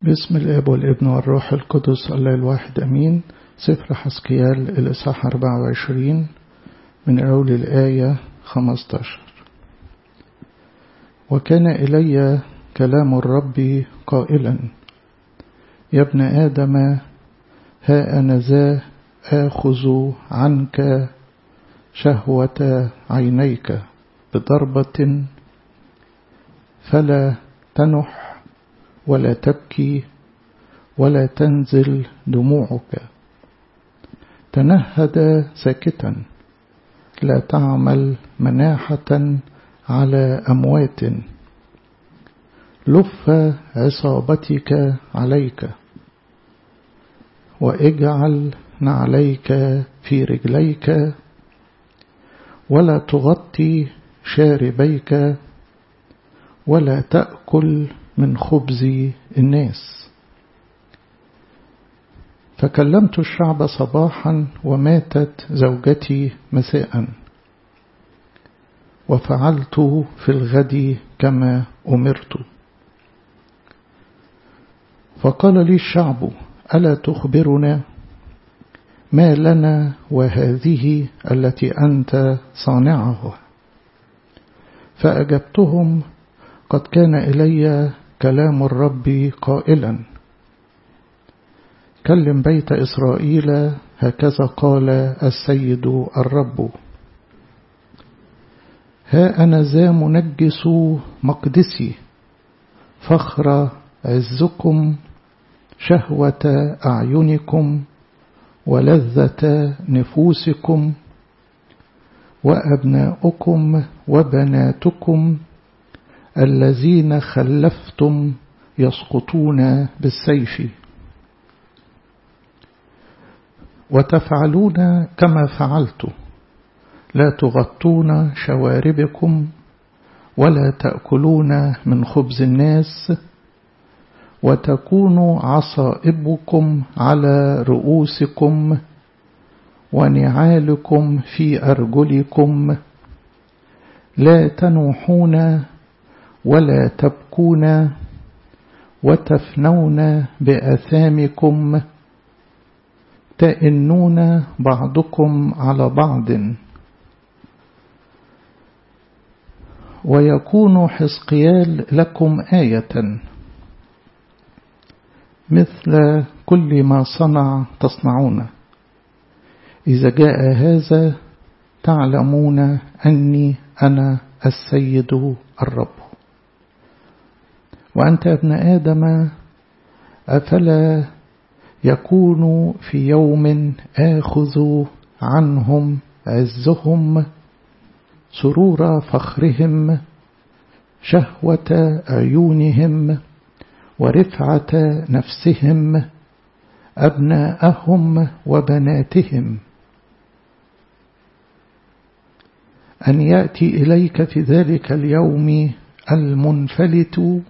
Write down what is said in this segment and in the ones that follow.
باسم الاب والابن والروح القدس الله الواحد امين سفر حسكيال الاصحاح 24 من اول الايه 15 وكان الي كلام الرب قائلا يا ابن ادم ها انا ذا اخذ عنك شهوه عينيك بضربه فلا تنح ولا تبكي ولا تنزل دموعك تنهد ساكتا لا تعمل مناحة على أموات لف عصابتك عليك واجعل نعليك في رجليك ولا تغطي شاربيك ولا تأكل من خبز الناس فكلمت الشعب صباحا وماتت زوجتي مساء وفعلت في الغد كما أمرت فقال لي الشعب ألا تخبرنا ما لنا وهذه التي أنت صانعها فأجبتهم قد كان إلي كلام الرب قائلا كلم بيت إسرائيل هكذا قال السيد الرب ها أنا ذا منجس مقدسي فخر عزكم شهوة أعينكم ولذة نفوسكم وأبناؤكم وبناتكم الذين خلفتم يسقطون بالسيف وتفعلون كما فعلت لا تغطون شواربكم ولا تأكلون من خبز الناس وتكون عصائبكم على رؤوسكم ونعالكم في أرجلكم لا تنوحون ولا تبكون وتفنون بأثامكم تئنون بعضكم على بعض ويكون حزقيال لكم آية مثل كل ما صنع تصنعون إذا جاء هذا تعلمون أني أنا السيد الرب وأنت يا ابن آدم أفلا يكون في يوم آخذ عنهم عزهم سرور فخرهم شهوة عيونهم ورفعة نفسهم أبناءهم وبناتهم أن يأتي إليك في ذلك اليوم المنفلت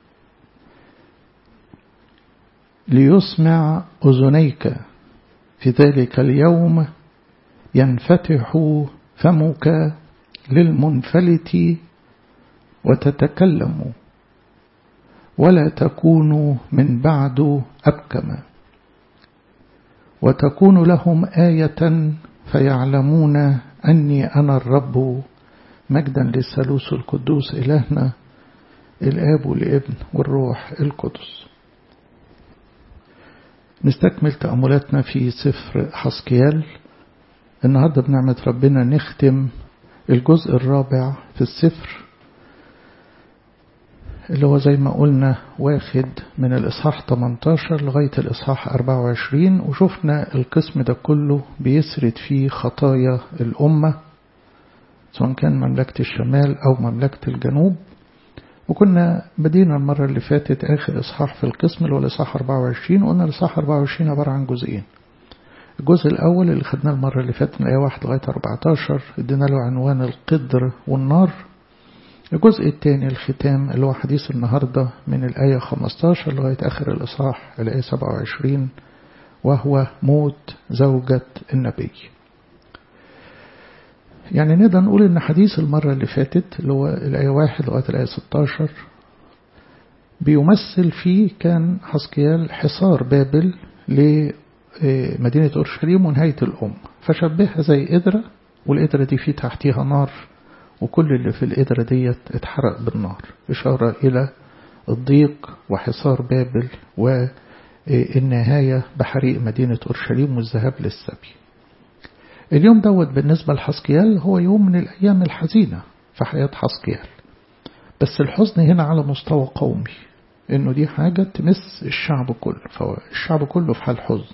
ليسمع أذنيك في ذلك اليوم ينفتح فمك للمنفلت وتتكلم ولا تكون من بعد أبكم وتكون لهم آية فيعلمون أني أنا الرب مجدا للثالوث القدوس إلهنا الآب والابن والروح القدس نستكمل تأملاتنا في سفر حسكيال النهاردة بنعمة ربنا نختم الجزء الرابع في السفر اللي هو زي ما قلنا واخد من الإصحاح 18 لغاية الإصحاح 24 وشفنا القسم ده كله بيسرد فيه خطايا الأمة سواء كان مملكة الشمال أو مملكة الجنوب وكنا بدينا المرة اللي فاتت آخر إصحاح في القسم اللي هو الإصحاح 24 وقلنا الإصحاح 24 عبارة عن جزئين الجزء الأول اللي خدناه المرة اللي فاتت من الآية 1 لغاية 14 ادينا له عنوان القدر والنار الجزء الثاني الختام اللي هو حديث النهاردة من الآية 15 لغاية آخر الإصحاح الآية 27 وهو موت زوجة النبي يعني نقدر نقول إن حديث المرة اللي فاتت اللي هو الآية واحد لغاية الآية 16 بيمثل فيه كان حسكيال حصار بابل لمدينة أورشليم ونهاية الأم فشبهها زي قدرة والقدرة دي في تحتيها نار وكل اللي في القدرة ديت اتحرق بالنار إشارة إلى الضيق وحصار بابل والنهاية بحريق مدينة أورشليم والذهاب للسبي اليوم دوت بالنسبة لحسكيال هو يوم من الأيام الحزينة في حياة حسكيال بس الحزن هنا على مستوى قومي إنه دي حاجة تمس الشعب كله فالشعب كله في حال حزن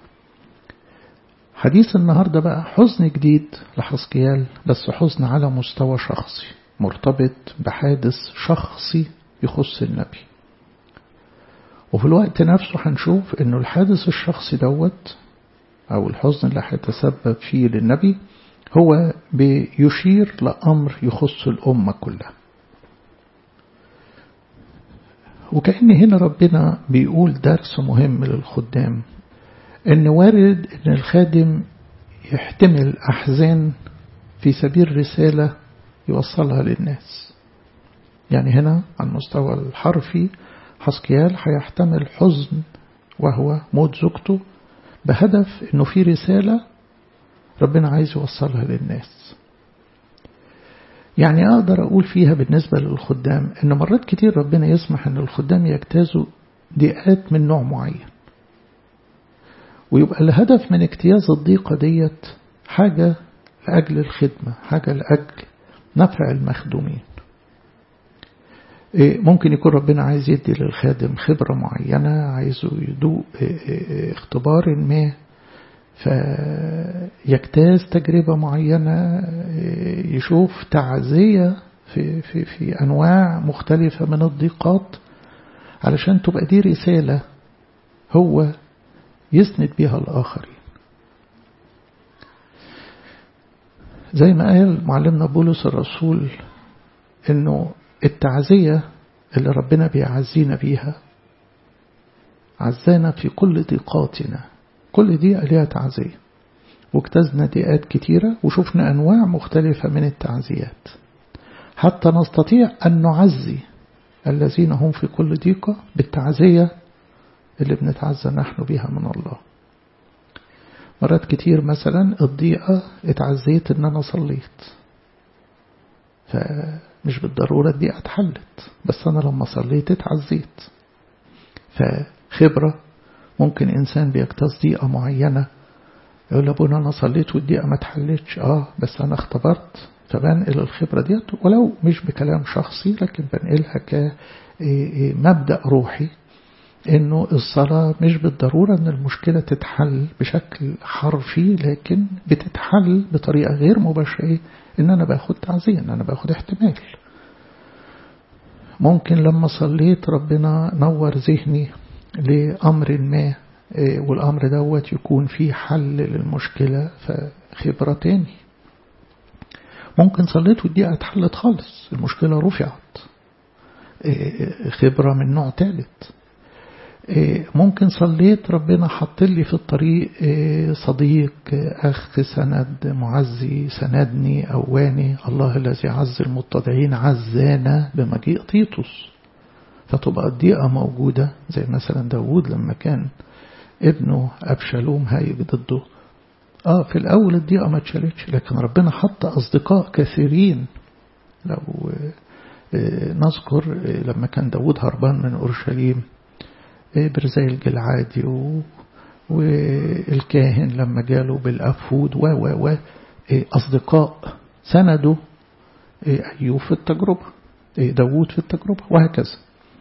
حديث النهاردة بقى حزن جديد لحسكيال بس حزن على مستوى شخصي مرتبط بحادث شخصي يخص النبي وفي الوقت نفسه هنشوف انه الحادث الشخصي دوت او الحزن اللي هيتسبب فيه للنبي هو بيشير لأمر يخص الأمة كلها وكأن هنا ربنا بيقول درس مهم للخدام ان وارد ان الخادم يحتمل أحزان في سبيل رسالة يوصلها للناس يعني هنا على المستوى الحرفي حسكيال هيحتمل حزن وهو موت زوجته بهدف انه في رسالة ربنا عايز يوصلها للناس يعني أقدر أقول فيها بالنسبة للخدام إن مرات كتير ربنا يسمح إن الخدام يجتازوا ضيقات من نوع معين ويبقى الهدف من اجتياز الضيقة ديت حاجة لأجل الخدمة حاجة لأجل نفع المخدومين ممكن يكون ربنا عايز يدي للخادم خبرة معينة عايزه يدوق اختبار ما فيجتاز تجربة معينة يشوف تعزية في, في, في أنواع مختلفة من الضيقات علشان تبقى دي رسالة هو يسند بها الآخرين زي ما قال معلمنا بولس الرسول انه التعزية اللي ربنا بيعزينا بيها عزانا في كل ضيقاتنا كل دقيقة ليها تعزية واجتزنا دقات كتيرة وشفنا أنواع مختلفة من التعزيات حتى نستطيع أن نعزي الذين هم في كل ضيقة بالتعزية اللي بنتعزى نحن بها من الله مرات كتير مثلا الضيقة اتعزيت ان انا صليت فمش بالضرورة الضيقة اتحلت بس انا لما صليت اتعزيت فخبرة ممكن انسان بيجتاز ضيقة معينة يقول لابونا انا صليت والضيقة ما اتحلتش اه بس انا اختبرت فبنقل الخبرة ديت ولو مش بكلام شخصي لكن بنقلها كمبدأ روحي انه الصلاة مش بالضرورة ان المشكلة تتحل بشكل حرفي لكن بتتحل بطريقة غير مباشرة ان انا باخد تعزية ان انا باخد احتمال ممكن لما صليت ربنا نور ذهني لأمر ما والأمر دوت يكون فيه حل للمشكلة فخبرة تاني ممكن صليت والدقيقة اتحلت خالص المشكلة رفعت خبرة من نوع ثالث ممكن صليت ربنا حط لي في الطريق صديق أخ سند معزي سندني أواني الله الذي عز المتضعين عزانا بمجيء تيتوس فتبقى الضيقة موجودة زي مثلا داود لما كان ابنه أبشالوم هايج ضده آه في الأول الضيقة ما اتشالتش لكن ربنا حط أصدقاء كثيرين لو نذكر لما كان داود هربان من أورشليم برزي الجلعادي والكاهن لما جاله بالأفود و و و أصدقاء سندوا أيوب في التجربة داود في التجربة وهكذا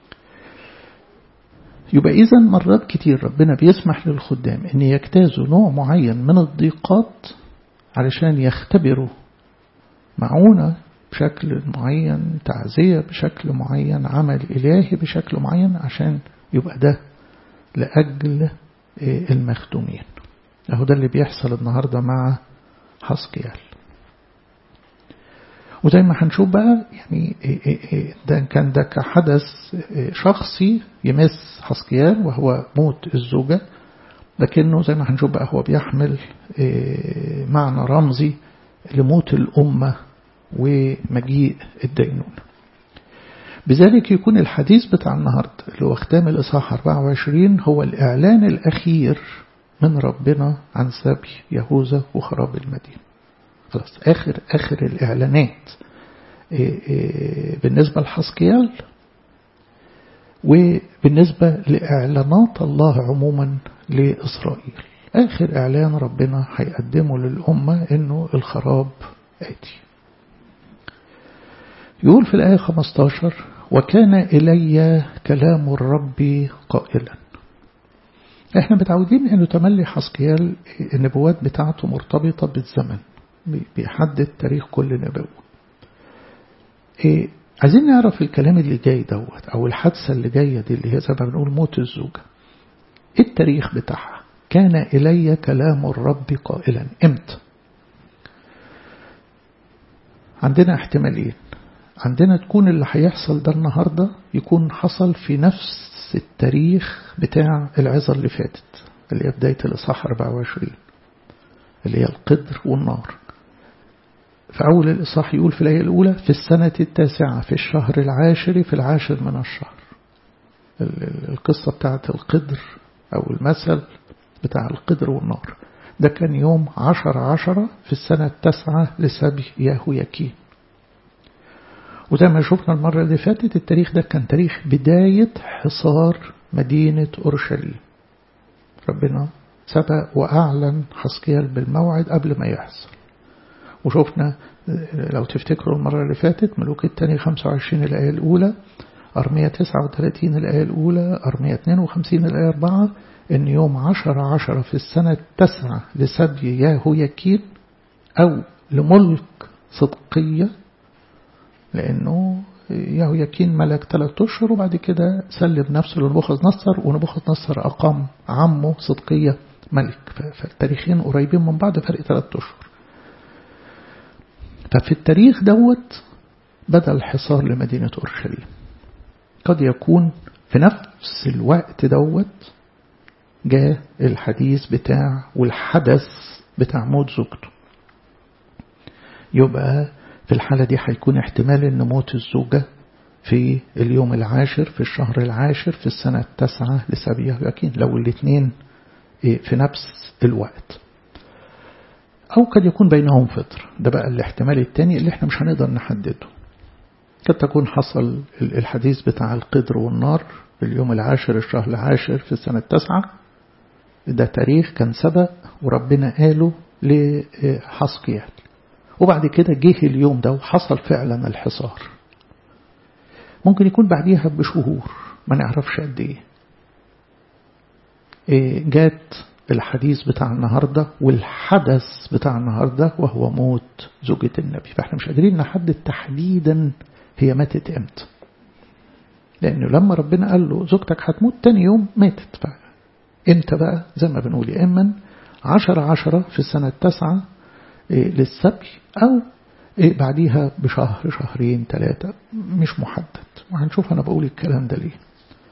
يبقى إذا مرات كتير ربنا بيسمح للخدام أن يجتازوا نوع معين من الضيقات علشان يختبروا معونة بشكل معين تعزية بشكل معين عمل إلهي بشكل معين عشان يبقى ده لأجل المخدومين أهو ده اللي بيحصل النهاردة مع حسقيال وزي ما هنشوف بقى يعني ده كان ده كحدث شخصي يمس حسقيال وهو موت الزوجة لكنه زي ما هنشوف بقى هو بيحمل معنى رمزي لموت الأمة ومجيء الدينون بذلك يكون الحديث بتاع النهاردة اللي هو ختام الإصحاح 24 هو الإعلان الأخير من ربنا عن سبي يهوذا وخراب المدينة خلاص آخر آخر الإعلانات بالنسبة لحسكيال وبالنسبة لإعلانات الله عموما لإسرائيل آخر إعلان ربنا هيقدمه للأمة إنه الخراب آتي يقول في الآية 15 وكان إلي كلام الرب قائلا احنا متعودين انه تملي حسكيال النبوات بتاعته مرتبطة بالزمن بيحدد تاريخ كل نبوة إيه عايزين نعرف الكلام اللي جاي دوت او الحادثة اللي جاية دي اللي هي زي ما بنقول موت الزوجة ايه التاريخ بتاعها كان إلي كلام الرب قائلا امتى عندنا احتمالين عندنا تكون اللي هيحصل ده النهاردة يكون حصل في نفس التاريخ بتاع العظة اللي فاتت اللي هي بداية الإصحاح 24 اللي هي القدر والنار في أول الإصحاح يقول في الآية الأولى في السنة التاسعة في الشهر العاشر في العاشر من الشهر القصة بتاعت القدر أو المثل بتاع القدر والنار ده كان يوم عشر عشرة في السنة التاسعة لسبي ياهوياكين وزي ما شفنا المرة اللي فاتت التاريخ ده كان تاريخ بداية حصار مدينة أورشليم ربنا سبق وأعلن حسكيال بالموعد قبل ما يحصل وشفنا لو تفتكروا المرة اللي فاتت ملوك الثاني 25 الآية الأولى أرمية 39 الآية الأولى أرمية 52 الآية 4 إن يوم 10 10 في السنة التاسعة لسبي ياهوياكين أو لملك صدقية لأنه يهوياكين ملك ثلاثة أشهر وبعد كده سلم نفسه لنبوخذ نصر ونبوخذ نصر أقام عمه صدقية ملك فالتاريخين قريبين من بعض فرق ثلاثة أشهر ففي التاريخ دوت بدأ الحصار لمدينة أورشليم قد يكون في نفس الوقت دوت جاء الحديث بتاع والحدث بتاع موت زوجته يبقى في الحالة دي هيكون احتمال ان موت الزوجة في اليوم العاشر في الشهر العاشر في السنة التاسعة لسبيه يقين لو الاثنين في نفس الوقت أو قد يكون بينهم فطر ده بقى الاحتمال الثاني اللي احنا مش هنقدر نحدده قد تكون حصل الحديث بتاع القدر والنار في اليوم العاشر الشهر العاشر في السنة التاسعة ده تاريخ كان سبق وربنا قاله لحسقيال وبعد كده جه اليوم ده وحصل فعلا الحصار ممكن يكون بعديها بشهور ما نعرفش قد ايه, إيه جات الحديث بتاع النهاردة والحدث بتاع النهاردة وهو موت زوجة النبي فاحنا مش قادرين نحدد تحديدا هي ماتت امتى لانه لما ربنا قال له زوجتك هتموت تاني يوم ماتت امتى بقى زي ما بنقول يا اما عشرة عشرة في السنة التاسعة للسبي أو بعديها بشهر شهرين ثلاثة مش محدد وهنشوف أنا بقول الكلام ده ليه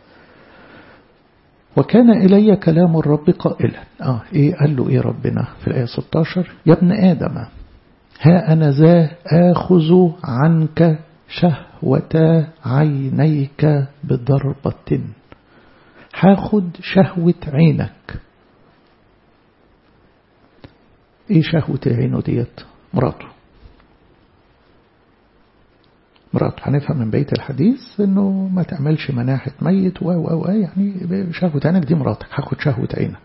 وكان إلي كلام الرب قائلا آه إيه قال له إيه ربنا في الآية 16 يا ابن آدم ها أنا ذا آخذ عنك شهوة عينيك بضربة هاخد شهوة عينك ايه شهوة عينه ديت مراته مراته هنفهم من بيت الحديث انه ما تعملش مناحة ميت و و يعني شهوة عينك دي مراتك هاخد شهوة عينك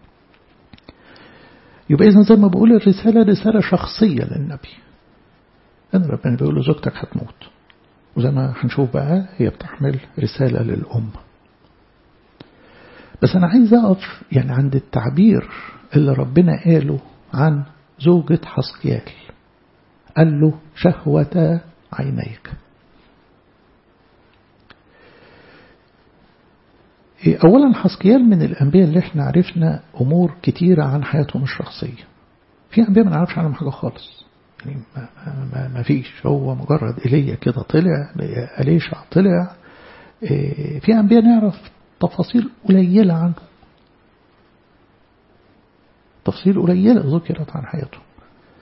يبقى اذا زي ما بقول الرسالة رسالة شخصية للنبي ان ربنا بيقول له زوجتك هتموت وزي ما هنشوف بقى هي بتحمل رسالة للأمة بس أنا عايز أقف يعني عند التعبير اللي ربنا قاله عن زوجة حسقيال قال له شهوة عينيك أولا حسقيال من الأنبياء اللي احنا عرفنا أمور كتيرة عن حياتهم الشخصية في أنبياء ما نعرفش عنهم حاجة خالص يعني ما, ما, ما فيش هو مجرد إيليا كده طلع أليشع طلع في أنبياء نعرف تفاصيل قليلة عنه تفاصيل قليلة ذكرت عن حياته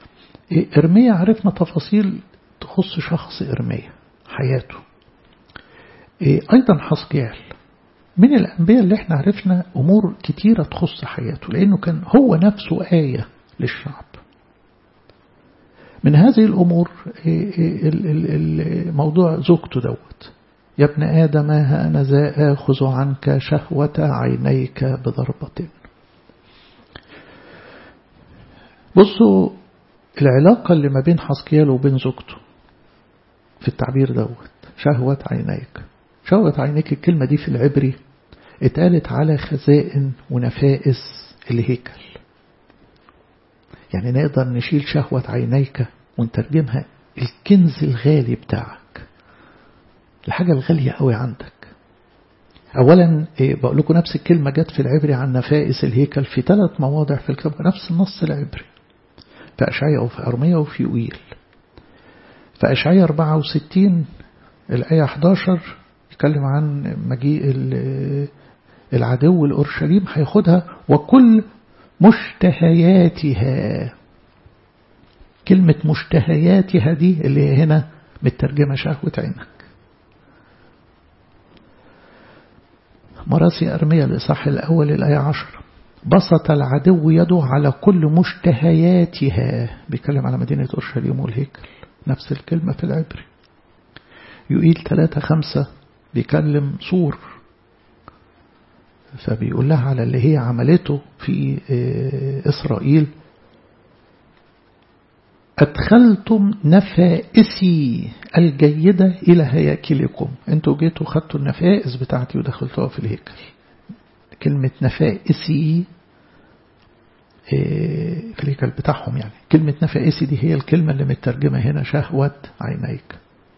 إرميا عرفنا تفاصيل تخص شخص إرميا حياته أيضا حسقيال من الأنبياء اللي احنا عرفنا أمور كتيرة تخص حياته لأنه كان هو نفسه آية للشعب من هذه الأمور موضوع زوجته دوت يا ابن آدم ها أنا ذا آخذ عنك شهوة عينيك بضربة بصوا العلاقة اللي ما بين حسقيال وبين زوجته في التعبير دوت شهوة عينيك شهوة عينيك الكلمة دي في العبري اتقالت على خزائن ونفائس الهيكل يعني نقدر نشيل شهوة عينيك ونترجمها الكنز الغالي بتاعك الحاجة الغالية قوي عندك أولا إيه بقول لكم نفس الكلمة جت في العبري عن نفائس الهيكل في ثلاث مواضع في الكتاب نفس النص العبري في أشعية وفي أرمية وفي أويل في أشعية 64 الآية 11 يتكلم عن مجيء العدو الأورشليم هياخدها وكل مشتهياتها كلمة مشتهياتها دي اللي هنا مترجمة شهوة عينك مراسي أرمية الإصحاح الأول الآية عشر بسط العدو يده على كل مشتهياتها بيتكلم على مدينة أورشليم والهيكل نفس الكلمة في العبري يقيل ثلاثة خمسة بيكلم صور فبيقول لها على اللي هي عملته في إسرائيل أدخلتم نفائسي الجيدة إلى هياكلكم أنتوا جيتوا خدتوا النفائس بتاعتي ودخلتوها في الهيكل كلمة نفائسي في الهيكل بتاعهم يعني كلمة نفائسي دي هي الكلمة اللي مترجمة هنا شهوة عينيك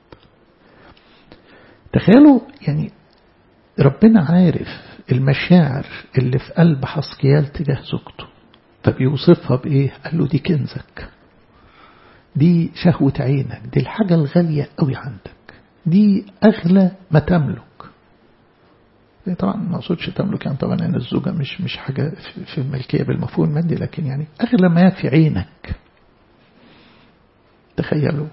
تخيلوا يعني ربنا عارف المشاعر اللي في قلب حسكيال تجاه زوجته فبيوصفها بإيه قال له دي كنزك دي شهوة عينك دي الحاجة الغالية قوي عندك دي أغلى ما تملك طبعا ما اقصدش تملك يعني طبعا ان الزوجة مش مش حاجة في الملكية بالمفهوم المادي لكن يعني أغلى ما في عينك تخيلوا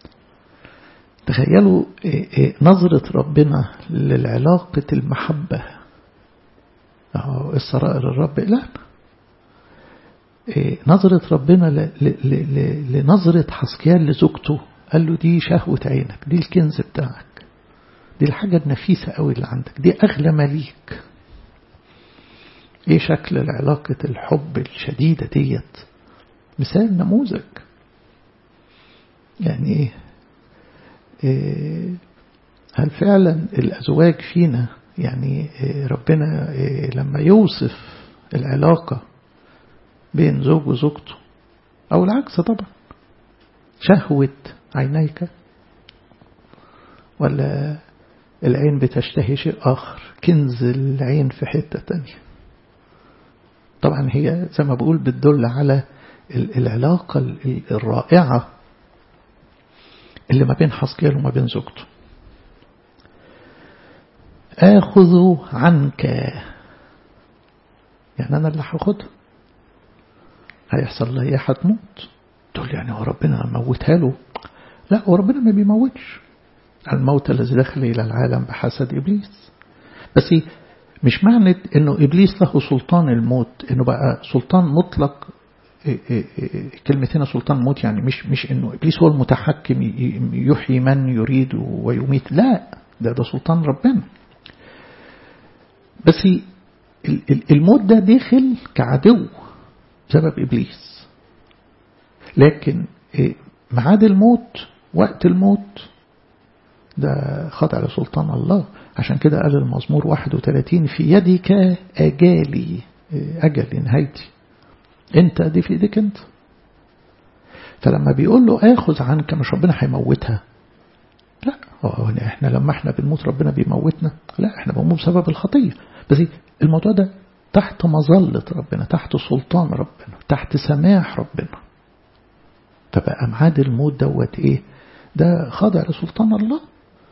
تخيلوا نظرة ربنا للعلاقة المحبة السرائر الرب لا نظرة ربنا لنظرة حسكيال لزوجته قال له دي شهوة عينك دي الكنز بتاعك دي الحاجة النفيسة قوي اللي عندك دي أغلى ما ليك ايه شكل العلاقة الحب الشديدة ديت مثال نموذج يعني ايه, إيه هل فعلا الأزواج فينا يعني إيه ربنا إيه لما يوصف العلاقة بين زوج وزوجته أو العكس طبعا شهوة عينيك ولا العين بتشتهي شيء آخر كنز العين في حتة تانية طبعا هي زي ما بقول بتدل على العلاقة الرائعة اللي ما بين حسكيل وما بين زوجته آخذ عنك يعني أنا اللي هاخدها هيحصل لها ايه هتموت تقول يعني هو ربنا موتها له لا هو ربنا ما بيموتش الموت الذي دخل إلى العالم بحسد إبليس بس مش معنى أنه إبليس له سلطان الموت أنه بقى سلطان مطلق كلمة هنا سلطان موت يعني مش مش أنه إبليس هو المتحكم يحيي من يريد ويميت لا ده ده سلطان ربنا بس الموت ده داخل كعدو بسبب إبليس لكن معاد الموت وقت الموت ده خاضع لسلطان الله عشان كده قال المزمور 31 في يدك أجالي أجل نهايتي انت دي في ايدك انت فلما بيقول له اخذ عنك مش ربنا هيموتها لا هو احنا لما احنا بنموت ربنا بيموتنا لا احنا بنموت بسبب الخطية بس الموضوع ده تحت مظلة ربنا تحت سلطان ربنا تحت سماح ربنا فبقى معاد الموت دوت ايه ده خاضع لسلطان الله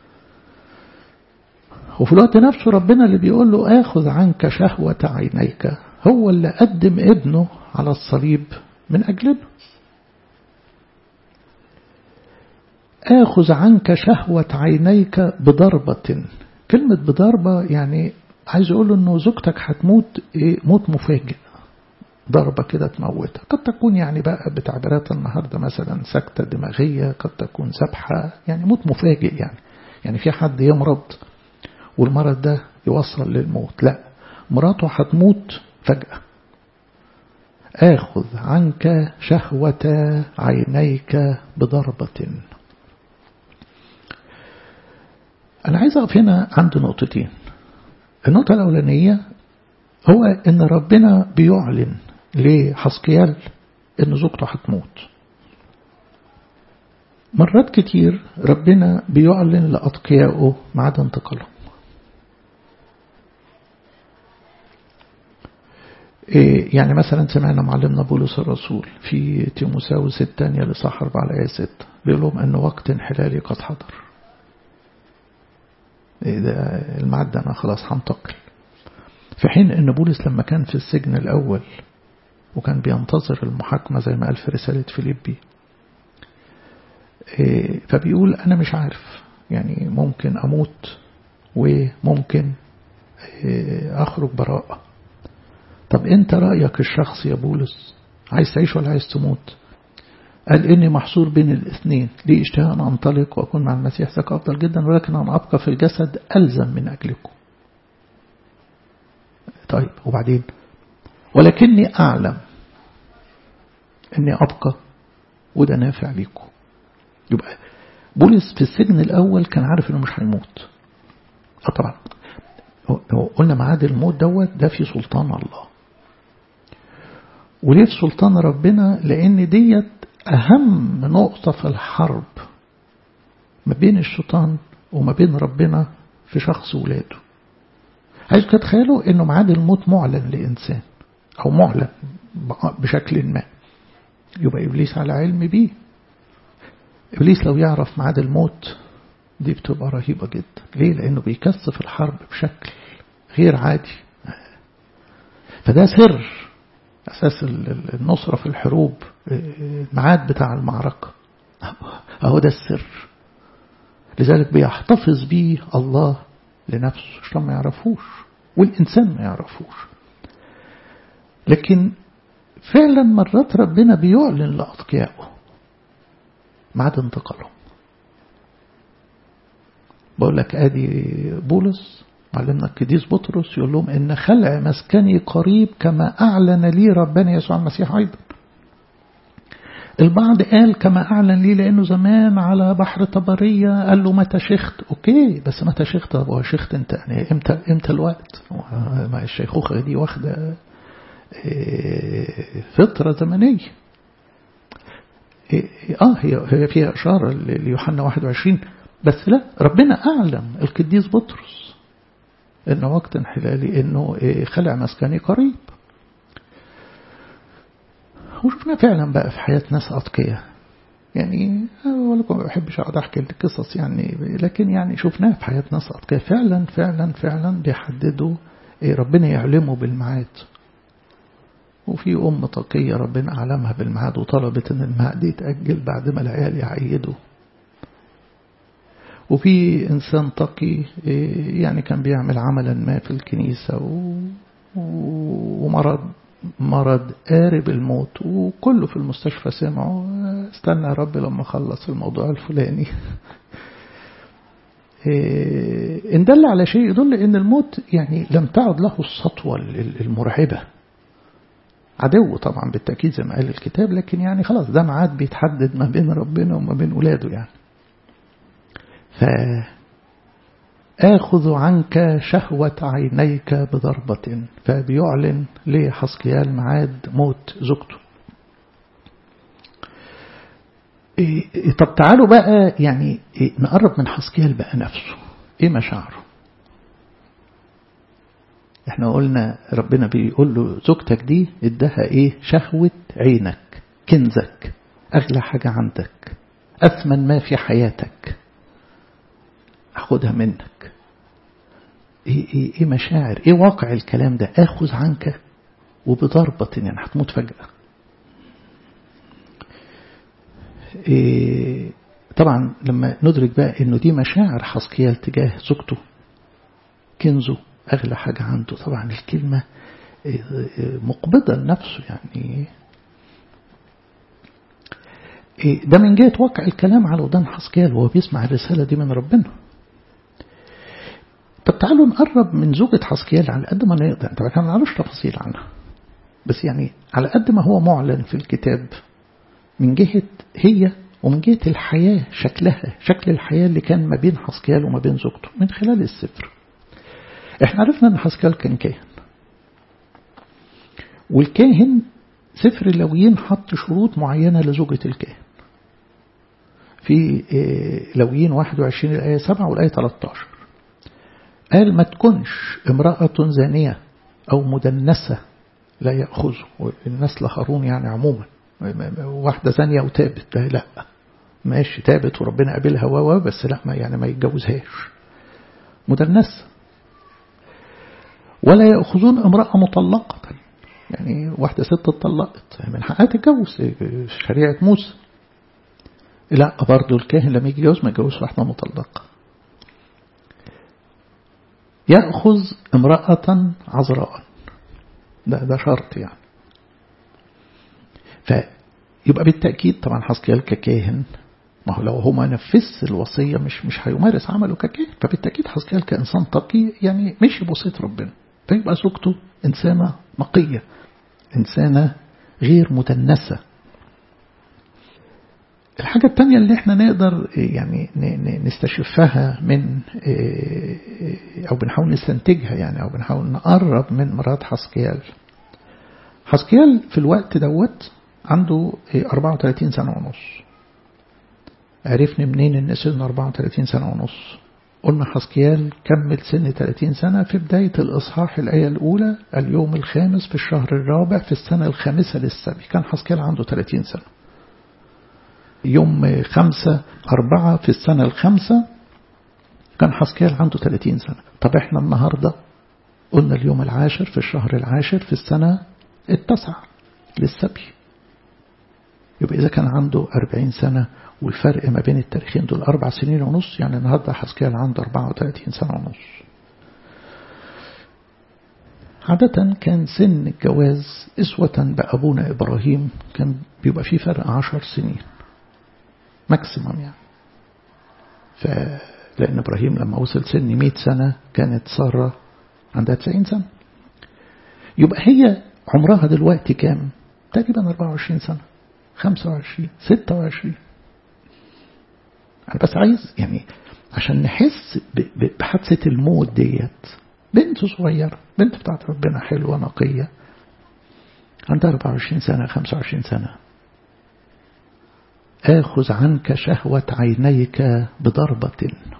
وفي الوقت نفسه ربنا اللي بيقول له آخذ عنك شهوة عينيك هو اللي قدم ابنه على الصليب من أجلنا آخذ عنك شهوة عينيك بضربة كلمة بضربة يعني عايز أقول إنه زوجتك هتموت إيه موت مفاجئ ضربة كده تموتها قد تكون يعني بقى بتعبيرات النهاردة مثلا سكتة دماغية قد تكون سبحة يعني موت مفاجئ يعني يعني في حد يمرض والمرض ده يوصل للموت لا مراته هتموت فجأة آخذ عنك شهوة عينيك بضربة أنا عايز أقف هنا عند نقطتين النقطة الأولانية هو إن ربنا بيعلن لحسقيال إن زوجته هتموت مرات كتير ربنا بيعلن لأتقيائه ميعاد انتقالهم يعني مثلا سمعنا معلمنا بولس الرسول في تيموساوس الثانية لصح 4 الآية 6 بيقول لهم أن وقت انحلالي قد حضر ده الميعاد ده أنا خلاص هنتقل في حين أن بولس لما كان في السجن الأول وكان بينتظر المحاكمة زي ما قال في رسالة فيليبي فبيقول أنا مش عارف يعني ممكن أموت وممكن أخرج براءة طب أنت رأيك الشخصي يا بولس عايز تعيش ولا عايز تموت قال إني محصور بين الاثنين لي اشتهى أن أنطلق وأكون مع المسيح ذاك أفضل جدا ولكن أن أبقى في الجسد ألزم من أجلكم طيب وبعدين ولكني أعلم أني أبقى وده نافع ليكم يبقى بولس في السجن الأول كان عارف أنه مش هيموت اه طبعا قلنا معاد الموت دوت ده في سلطان الله وليه في سلطان ربنا لأن ديت أهم نقطة في الحرب ما بين الشيطان وما بين ربنا في شخص ولاده عايز تتخيلوا انه معاد الموت معلن لإنسان أو معلن بشكل ما يبقى إبليس على علم بيه إبليس لو يعرف معاد الموت دي بتبقى رهيبة جدا ليه لأنه بيكثف الحرب بشكل غير عادي فده سر أساس النصرة في الحروب المعاد بتاع المعركة أهو ده السر لذلك بيحتفظ بيه الله لنفسه عشان ما يعرفوش والإنسان ما يعرفوش لكن فعلا مرات ربنا بيعلن لأتقيائه ميعاد انتقالهم بقول لك ادي بولس معلمنا القديس بطرس يقول لهم ان خلع مسكني قريب كما اعلن لي ربنا يسوع المسيح ايضا البعض قال كما اعلن لي لانه زمان على بحر طبريه قال له متى شخت اوكي بس متى شخت هو شخت انت يعني امتى امتى الوقت ما الشيخوخه دي واخده فتره زمنيه اه هي هي فيها اشاره ليوحنا 21 بس لا ربنا أعلم القديس بطرس إن وقت انحلالي إنه خلع مسكني قريب وشفنا فعلا بقى في حياة ناس أتقياء يعني ولكم ما بحبش أقعد أحكي القصص يعني لكن يعني شفناها في حياة ناس أتقياء فعلا فعلا فعلا بيحددوا ربنا يعلمه بالميعاد وفي أم تقية ربنا أعلمها بالميعاد وطلبت إن الميعاد يتأجل بعد ما العيال يعيدوا وفي إنسان تقي يعني كان بيعمل عملا ما في الكنيسة ومرض مرض قارب الموت وكله في المستشفى سمعوا استنى يا رب لما خلص الموضوع الفلاني إن دل على شيء يدل إن الموت يعني لم تعد له السطوة المرعبة عدو طبعا بالتأكيد زي ما قال الكتاب لكن يعني خلاص ده ميعاد بيتحدد ما بين ربنا وما بين ولاده يعني فآخذ عنك شهوة عينيك بضربة فبيعلن لحسقيال معاد موت زوجته إيه طب تعالوا بقى يعني إيه نقرب من حسقيال بقى نفسه ايه مشاعره احنا قلنا ربنا بيقول له زوجتك دي ادها ايه شهوة عينك كنزك اغلى حاجة عندك اثمن ما في حياتك أخذها منك إيه, إيه, إيه مشاعر إيه واقع الكلام ده أخذ عنك وبضربة يعني هتموت فجأة إيه طبعا لما ندرك بقى إنه دي مشاعر حسقيال تجاه زوجته كنزه أغلى حاجة عنده طبعا الكلمة مقبضة لنفسه يعني ده من جهة واقع الكلام على ودان حسكيال وهو بيسمع الرسالة دي من ربنا طب تعالوا نقرب من زوجة حسكيال على قد ما نقدر طبعا احنا ما نعرفش تفاصيل عنها بس يعني على قد ما هو معلن في الكتاب من جهة هي ومن جهة الحياة شكلها شكل الحياة اللي كان ما بين حسكيال وما بين زوجته من خلال السفر احنا عرفنا ان حسكيال كان كاهن والكاهن سفر اللويين حط شروط معينة لزوجة الكاهن في لويين 21 الآية 7 والآية 13 قال ما تكونش امرأة زانية أو مدنسة لا يأخذه النسل هارون يعني عموما واحدة زانية وتابت لا ماشي تابت وربنا قابلها و بس لا ما يعني ما يتجوزهاش مدنسة ولا يأخذون امرأة مطلقة يعني واحدة ست اتطلقت من حقها تتجوز شريعة موسى لا برضه الكاهن لما يجي يتجوز ما يتجوزش واحدة مطلقة يأخذ امرأة عذراء ده ده شرط يعني فيبقى بالتأكيد طبعا حسكيال ككاهن ما هو لو هو ما نفذش الوصية مش مش هيمارس عمله ككاهن فبالتأكيد حسكيال كإنسان تقي يعني مشي بوصية ربنا فيبقى زوجته إنسانة نقية إنسانة غير مدنسة الحاجة التانية اللي احنا نقدر يعني نستشفها من أو بنحاول نستنتجها يعني أو بنحاول نقرب من مرات حسكيال حسكيال في الوقت دوت عنده 34 سنة ونص عرفني منين ان سنه 34 سنة ونص قلنا حسكيال كمل سن 30 سنة في بداية الإصحاح الآية الأولى اليوم الخامس في الشهر الرابع في السنة الخامسة للسبي كان حسكيال عنده 30 سنة يوم خمسة أربعة في السنة الخامسة كان حسكيال عنده 30 سنة طب احنا النهاردة قلنا اليوم العاشر في الشهر العاشر في السنة التاسعة للسبي يبقى إذا كان عنده 40 سنة والفرق ما بين التاريخين دول أربع سنين ونص يعني النهاردة حسكيال عنده 34 سنة ونص عادة كان سن الجواز إسوة بأبونا إبراهيم كان بيبقى فيه فرق عشر سنين ماكسيمم يعني فلأن إبراهيم لما وصل سن 100 سنة كانت سارة عندها 90 سنة يبقى هي عمرها دلوقتي كام تقريبا 24 سنة 25 26 أنا بس عايز يعني عشان نحس بحادثة الموت ديت بنت صغيرة بنت بتاعت ربنا حلوة نقية عندها 24 سنة 25 سنة آخذ عنك شهوة عينيك بضربة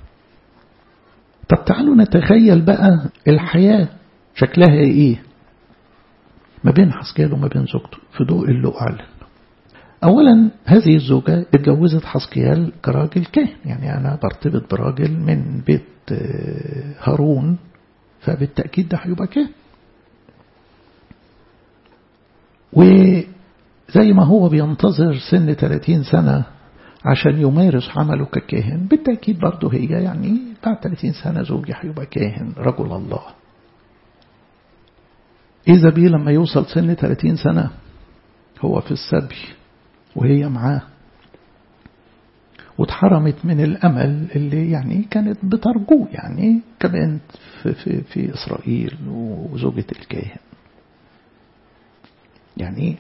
طب تعالوا نتخيل بقى الحياة شكلها ايه ما بين حسكيال وما بين زوجته في ضوء اللي أعلن أولا هذه الزوجة اتجوزت حسكيال كراجل كاهن يعني أنا برتبط براجل من بيت هارون فبالتأكيد ده هيبقى كاهن وزي ما هو بينتظر سن 30 سنة عشان يمارس عمله ككاهن بالتأكيد برضه هي يعني بعد 30 سنة زوجي هيبقى كاهن رجل الله إذا بيه لما يوصل سن 30 سنة هو في السبي وهي معاه واتحرمت من الأمل اللي يعني كانت بترجوه يعني كبنت في, في, في إسرائيل وزوجة الكاهن يعني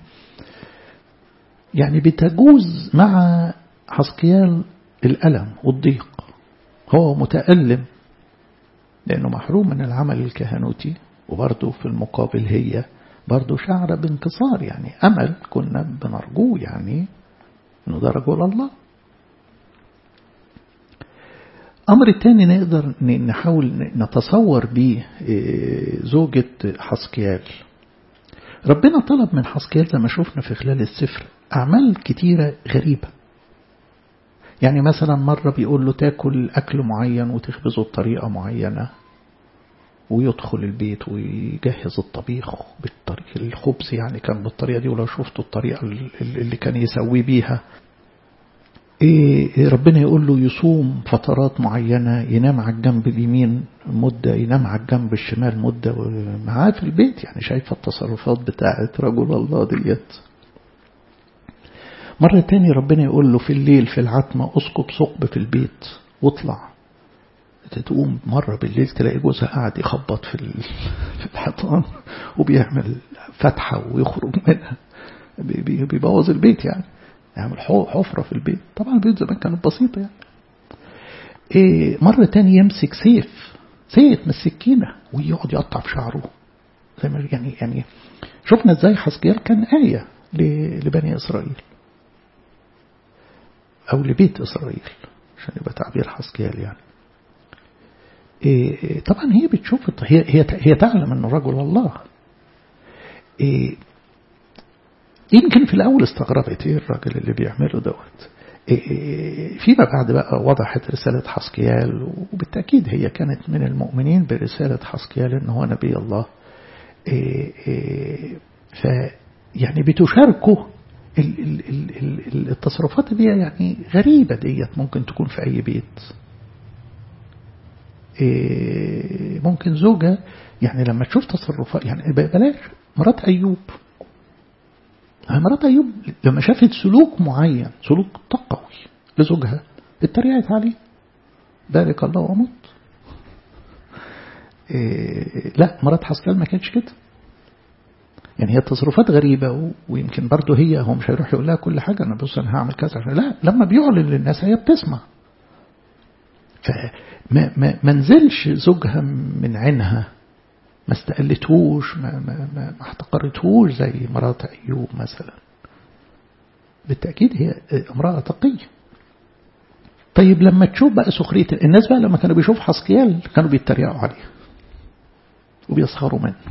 يعني بتجوز مع حسقيال الألم والضيق هو متألم لأنه محروم من العمل الكهنوتي وبرضه في المقابل هي برضه شعر بانتصار يعني أمل كنا بنرجوه يعني إنه ده رجل الله أمر الثاني نقدر نحاول نتصور به زوجة حسكيال ربنا طلب من حسكيال زي ما شفنا في خلال السفر أعمال كتيرة غريبة يعني مثلا مرة بيقول له تاكل أكل معين وتخبزه بطريقة معينة ويدخل البيت ويجهز الطبيخ بالطريقة الخبز يعني كان بالطريقة دي ولو شفتوا الطريقة اللي كان يسوي بيها إيه ربنا يقول له يصوم فترات معينة ينام على الجنب اليمين مدة ينام على الجنب الشمال مدة معاه في البيت يعني شايفة التصرفات بتاعت رجل الله ديت مرة تاني ربنا يقول له في الليل في العتمة اسقط ثقب في البيت واطلع تقوم مرة بالليل تلاقي جوزها قاعد يخبط في في الحيطان وبيعمل فتحة ويخرج منها بيبوظ البيت يعني يعمل حفرة في البيت طبعا البيوت زمان كانت بسيطة يعني إيه مرة تاني يمسك سيف سيف من السكينة ويقعد يقطع في شعره زي ما يعني يعني شفنا ازاي حسكيال كان آية لبني إسرائيل أو لبيت إسرائيل عشان يبقى تعبير حسكيال يعني إيه طبعا هي بتشوف هي هي هي تعلم انه رجل الله إيه يمكن في الاول استغربت ايه الراجل اللي بيعمله دوت إيه فيما بعد بقى وضحت رسالة حسكيال وبالتأكيد هي كانت من المؤمنين برسالة حسكيال ان هو نبي الله ف يعني بتشاركه التصرفات دي يعني غريبة ديت ممكن تكون في أي بيت ممكن زوجة يعني لما تشوف تصرفات يعني بلاش مرات أيوب مرات أيوب لما شافت سلوك معين سلوك تقوي لزوجها اتريقت عليه بارك الله ومت إيه لا مرات حسكال ما كانتش كده يعني هي تصرفات غريبة ويمكن برضه هي هو مش هيروح يقول لها كل حاجة أنا بص أنا هعمل كذا لا لما بيعلن للناس هي بتسمع فما ما ما نزلش زوجها من عينها ما استقلتهوش ما, ما, ما, ما احتقرتهوش زي مرات أيوب مثلا بالتأكيد هي امرأة تقية طيب لما تشوف بقى سخرية الناس بقى لما كانوا بيشوفوا حسكيال كانوا بيتريقوا عليه وبيسخروا منه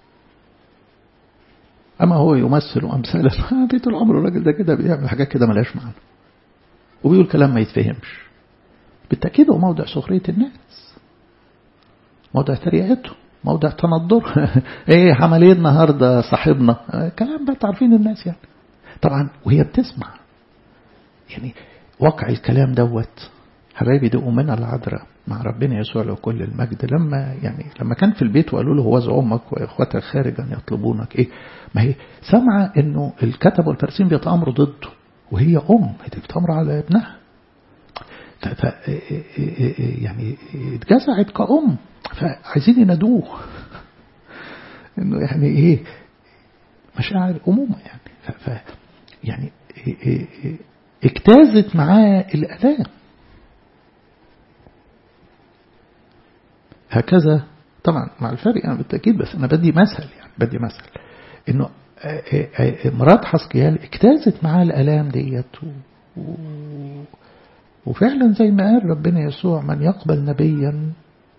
أما هو يمثل أمثالا بيت العمر الراجل ده كده بيعمل حاجات كده ملاش معنى وبيقول كلام ما يتفهمش بالتأكيد هو موضع سخرية الناس موضع تريقته موضع تنظر ايه عمل ايه النهارده صاحبنا كلام بقى تعرفين الناس يعني طبعا وهي بتسمع يعني واقع الكلام دوت حبايبي دقوا منها العذراء مع ربنا يسوع له كل المجد لما يعني لما كان في البيت وقالوا له هو امك واخواتك خارجا يطلبونك ايه ما هي سامعه انه الكتب والفارسين بيتامروا ضده وهي ام هي بتامر على ابنها ف يعني اتجزعت كأم فعايزين ينادوه انه يعني ايه مشاعر أمومة يعني ف يعني اجتازت معاه الآلام هكذا طبعا مع الفرق أنا بالتأكيد بس أنا بدي مثل يعني بدي مثل إنه مرات حسكيال اجتازت معاه الآلام ديت و... وفعلا زي ما قال ربنا يسوع من يقبل نبيا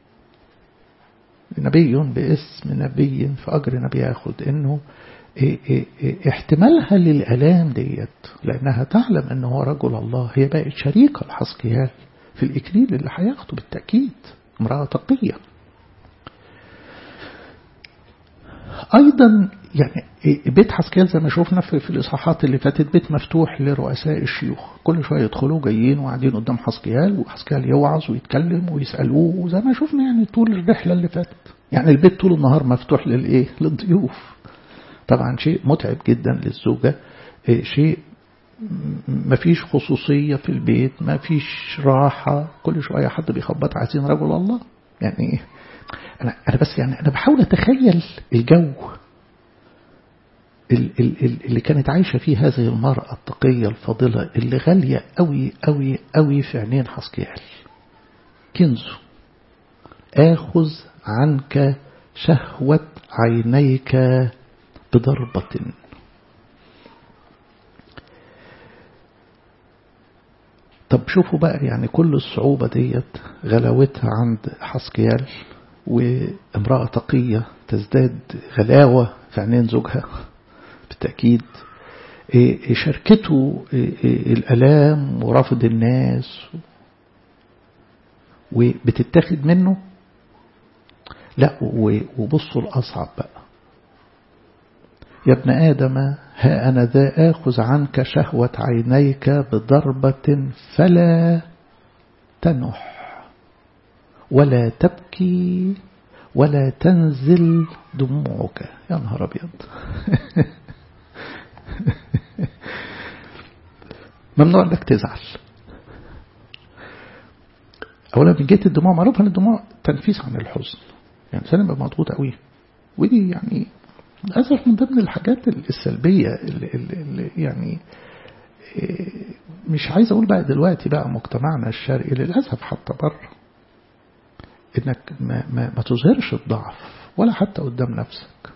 نبي باسم نبي فأجر نبي ياخد إنه احتمالها للألام ديت لأنها تعلم أنه رجل الله هي بقت شريكة لحسكيال في الإكليل اللي هياخده بالتأكيد امرأة تقية أيضا يعني بيت حسكيال زي ما شفنا في, في الإصحاحات اللي فاتت بيت مفتوح لرؤساء الشيوخ كل شوية يدخلوا جايين وقاعدين قدام حسكيال وحسكيال يوعظ ويتكلم ويسألوه وزي ما شفنا يعني طول الرحلة اللي فاتت يعني البيت طول النهار مفتوح للإيه للضيوف طبعا شيء متعب جدا للزوجة شيء ما فيش خصوصية في البيت ما فيش راحة كل شوية حد بيخبط عايزين رجل الله يعني أنا, أنا بس يعني أنا بحاول أتخيل الجو اللي كانت عايشة فيه هذه المرأة التقية الفاضلة اللي غالية قوي قوي قوي في عينين حسكيال كنزه آخذ عنك شهوة عينيك بضربة طب شوفوا بقى يعني كل الصعوبة ديت غلاوتها عند حسكيال وامرأة تقية تزداد غلاوة في عينين زوجها بالتأكيد شاركته الألام ورفض الناس وبتتاخد منه لا وبصوا الأصعب بقى يا ابن آدم ها أنا ذا آخذ عنك شهوة عينيك بضربة فلا تنح ولا تبكي ولا تنزل دموعك يا نهار أبيض ممنوع انك تزعل اولا من جهه الدموع معروف ان الدموع تنفيس عن الحزن يعني الانسان يبقى مضغوط قوي ودي يعني للاسف من ضمن الحاجات السلبيه اللي, اللي يعني مش عايز اقول بقى دلوقتي بقى مجتمعنا الشرقي للاسف حتى بره انك ما, ما, ما تظهرش الضعف ولا حتى قدام نفسك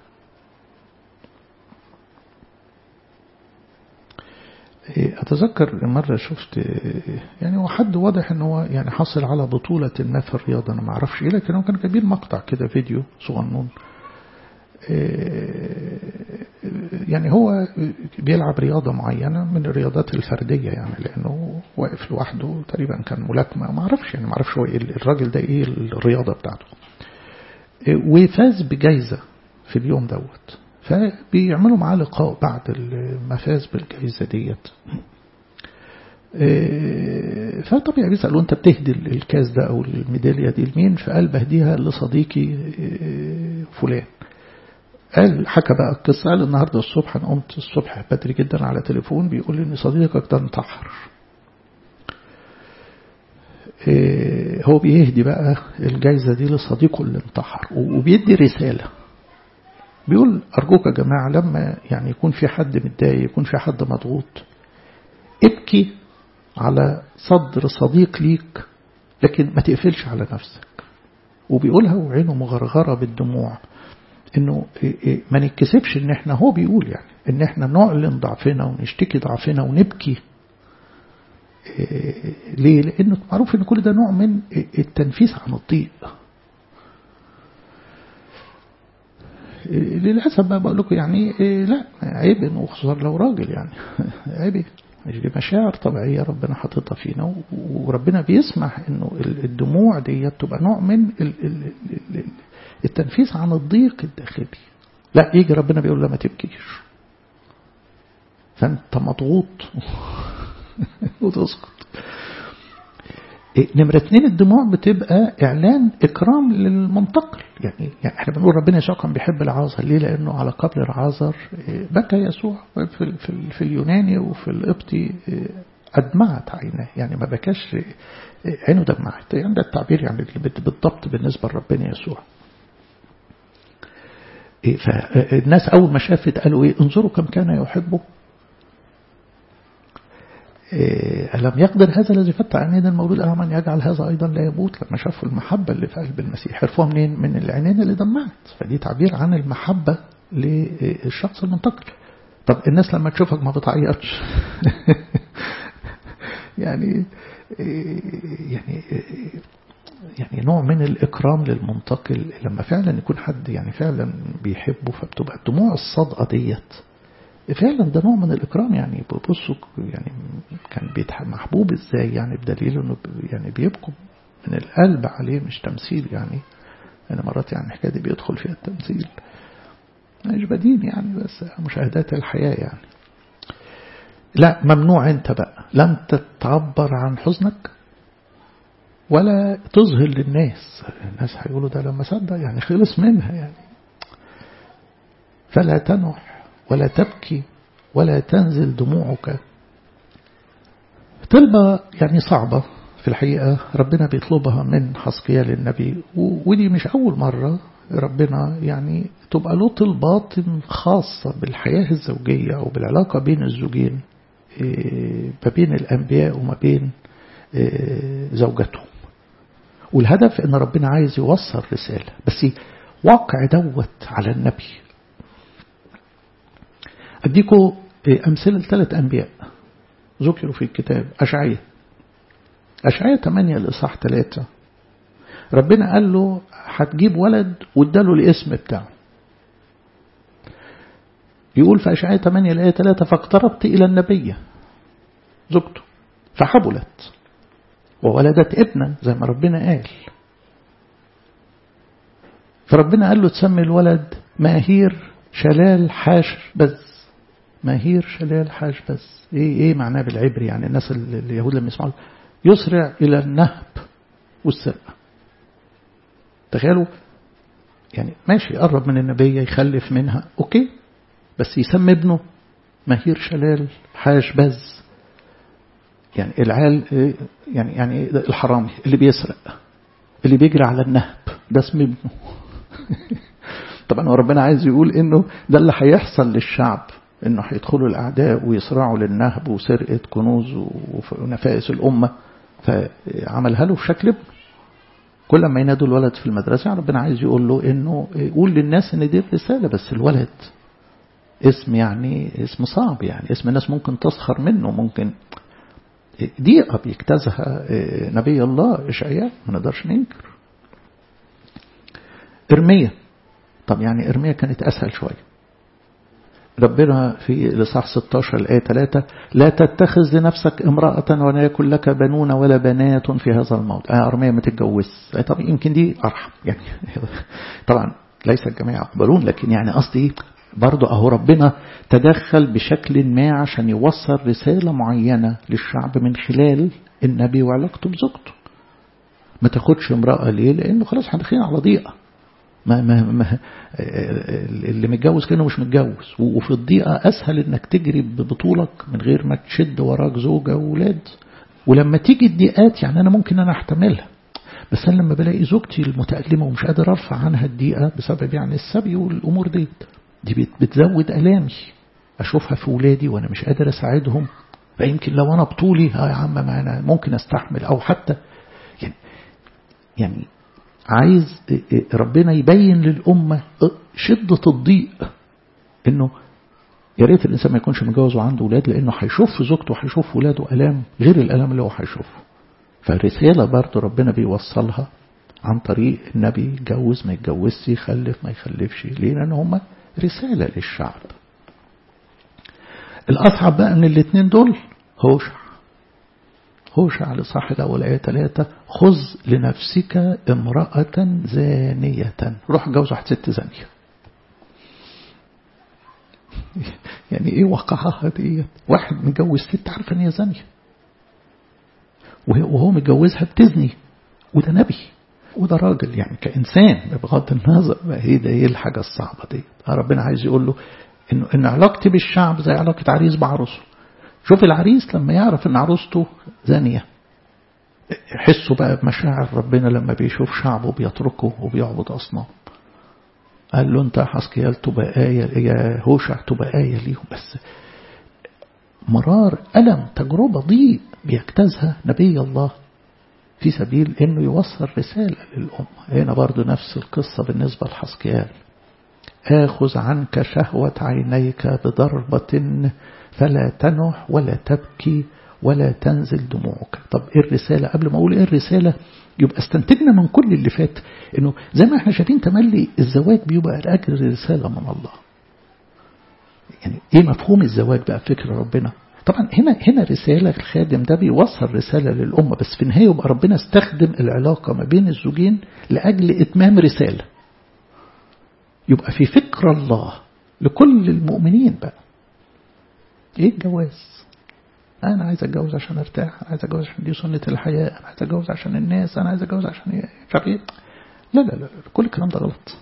أتذكر مرة شفت يعني هو حد واضح أنه هو يعني حصل على بطولة ما في الرياضة أنا ما أعرفش إيه لكن هو كان كبير مقطع كده فيديو صغنون يعني هو بيلعب رياضة معينة من الرياضات الفردية يعني لأنه واقف لوحده تقريبا كان ملاكمة ما أعرفش يعني ما أعرفش هو الراجل ده إيه الرياضة بتاعته وفاز بجايزة في اليوم دوت فبيعملوا معاه لقاء بعد ما فاز بالجائزة ديت فطبيعي بيسألوا انت بتهدي الكاس ده او الميدالية دي لمين فقال بهديها لصديقي فلان قال حكى بقى القصة قال النهاردة الصبح أنا قمت الصبح بدري جدا على تليفون بيقول لي إن صديقك ده انتحر هو بيهدي بقى الجايزة دي لصديقه اللي انتحر وبيدي رسالة بيقول أرجوك يا جماعة لما يعني يكون في حد متضايق يكون في حد مضغوط ابكي على صدر صديق ليك لكن ما تقفلش على نفسك وبيقولها وعينه مغرغرة بالدموع انه ما نتكسبش ان احنا هو بيقول يعني ان احنا نعلن ضعفنا ونشتكي ضعفنا ونبكي ليه لانه معروف ان كل ده نوع من التنفيس عن الضيق للأسف بقى بقول لكم يعني لا عيب انه خصوصا لو راجل يعني عيب مش دي مشاعر طبيعية ربنا حاططها فينا وربنا بيسمح انه الدموع دي تبقى نوع من التنفيس عن الضيق الداخلي لا يجي ربنا بيقول لا ما تبكيش فانت مضغوط وتسقط نمرة اتنين الدموع بتبقى إعلان إكرام للمنتقل يعني, يعني احنا بنقول ربنا يسوع كان بيحب العازر ليه لأنه على قبر العازر بكى يسوع في, في, في اليوناني وفي القبطي أدمعت عيناه يعني ما بكاش عينه دمعت يعني ده التعبير يعني بالضبط بالنسبة لربنا يسوع فالناس أول ما شافت قالوا إيه انظروا كم كان يحبه ألم يقدر هذا الذي فتح عينين المولود أمام من يجعل هذا أيضا لا يموت لما شافوا المحبة اللي في قلب المسيح عرفوها منين من العينين اللي دمعت فدي تعبير عن المحبة للشخص المنتقل طب الناس لما تشوفك ما بتعيطش يعني يعني يعني نوع من الإكرام للمنتقل لما فعلا يكون حد يعني فعلا بيحبه فبتبقى الدموع الصادقة ديت فعلا ده نوع من الإكرام يعني بصوا يعني كان محبوب إزاي يعني بدليل إنه يعني بيبكوا من القلب عليه مش تمثيل يعني أنا مرات يعني الحكاية دي بيدخل فيها التمثيل مش بدين يعني بس مشاهدات الحياة يعني لا ممنوع أنت بقى لم تتعبر عن حزنك ولا تظهر للناس الناس هيقولوا ده لما صدق يعني خلص منها يعني فلا تنح ولا تبكي ولا تنزل دموعك طلبة يعني صعبة في الحقيقة ربنا بيطلبها من حسقيال النبي ودي مش أول مرة ربنا يعني تبقى له طلبات خاصة بالحياة الزوجية أو بالعلاقة بين الزوجين ما بين الأنبياء وما بين زوجتهم والهدف ان ربنا عايز يوصل رسالة بس واقع دوت على النبي أديكوا أمثلة ثلاث أنبياء ذكروا في الكتاب أشعية أشعية 8 الإصحاح 3 ربنا قال له هتجيب ولد واداله الاسم بتاعه يقول في أشعية 8 الآية 3 فاقتربت إلى النبي زوجته فحبلت وولدت ابنا زي ما ربنا قال فربنا قال له تسمي الولد ماهير شلال حاش بز مهير شلال حاش بز ايه ايه معناه بالعبري يعني الناس اليهود لما يسمعوا يسرع الى النهب والسرقه تخيلوا يعني ماشي قرب من النبيه يخلف منها اوكي بس يسمي ابنه مهير شلال حاش بز يعني العيال يعني يعني الحرامي اللي بيسرق اللي بيجري على النهب ده اسم ابنه طبعا ربنا عايز يقول انه ده اللي هيحصل للشعب انه هيدخلوا الاعداء ويسرعوا للنهب وسرقه كنوز ونفائس الامه فعملها له في شكل ابنه كل ما ينادوا الولد في المدرسه ربنا عايز يقول له انه قول للناس ان دي الرساله بس الولد اسم يعني اسم صعب يعني اسم الناس ممكن تسخر منه ممكن ضيقة بيجتازها نبي الله إشعياء ما نقدرش ننكر إرمية طب يعني إرمية كانت أسهل شوية ربنا في الإصحاح 16 الآية 3 لا تتخذ لنفسك امرأة ولا يكن لك بنون ولا بنات في هذا الموضع آه أرمية ما تتجوز طب يمكن دي أرحم يعني طبعا ليس الجميع يقبلون لكن يعني قصدي برضه أهو ربنا تدخل بشكل ما عشان يوصل رسالة معينة للشعب من خلال النبي وعلاقته بزوجته ما تاخدش امرأة ليه لأنه خلاص احنا داخلين على ضيقة ما ما ما اللي متجوز كانه مش متجوز وفي الضيقة أسهل إنك تجري ببطولك من غير ما تشد وراك زوجة وولاد ولما تيجي الضيقات يعني أنا ممكن أنا أحتملها بس أنا لما بلاقي زوجتي المتألمة ومش قادر أرفع عنها الضيقة بسبب يعني السبي والأمور دي دي بتزود ألامي أشوفها في ولادي وأنا مش قادر أساعدهم فيمكن لو أنا بطولي ها يا عم ما أنا ممكن أستحمل أو حتى يعني يعني عايز ربنا يبين للأمة شدة الضيق إنه يا ريت الإنسان ما يكونش متجوز وعنده ولاد لأنه هيشوف في زوجته وهيشوف ولاده ألام غير الألام اللي هو هيشوفه فرسالة برضه ربنا بيوصلها عن طريق النبي يتجوز ما يتجوزش يخلف ما يخلفش ليه لأن هم رسالة للشعب الأصعب بقى من الاثنين دول هوشع هوشع الإصحاح الأول آية 3 خذ لنفسك امرأة زانية روح جوز واحد ست زانية يعني ايه وقعها دي واحد متجوز ست عارفه ان هي زانيه وهو متجوزها بتزني وده نبي وده راجل يعني كإنسان بغض النظر هي ده ايه الحاجة الصعبة دي ربنا عايز يقول له إنه إن علاقتي بالشعب زي علاقة عريس بعروسه شوف العريس لما يعرف إن عروسته زانية حسوا بقى بمشاعر ربنا لما بيشوف شعبه بيتركه وبيعبد أصنام قال له أنت حسكيال تبقى آية يا هوشع تبقى آية ليهم بس مرار ألم تجربة ضيق بيجتازها نبي الله في سبيل انه يوصل رسالة للأمة هنا برضو نفس القصة بالنسبة لحسكيال آخذ عنك شهوة عينيك بضربة فلا تنح ولا تبكي ولا تنزل دموعك طب ايه الرسالة قبل ما اقول ايه الرسالة يبقى استنتجنا من كل اللي فات انه زي ما احنا شايفين تملي الزواج بيبقى لأجل رسالة من الله يعني ايه مفهوم الزواج بقى فكر ربنا طبعا هنا هنا رسالة الخادم ده بيوصل رسالة للأمة بس في النهاية يبقى ربنا استخدم العلاقة ما بين الزوجين لأجل إتمام رسالة يبقى في فكر الله لكل المؤمنين بقى ايه الجواز انا عايز اتجوز عشان ارتاح انا عايز اتجوز عشان دي سنة الحياة انا عايز اتجوز عشان الناس انا عايز اتجوز عشان مش عارف ايه لا لا لا كل الكلام ده غلط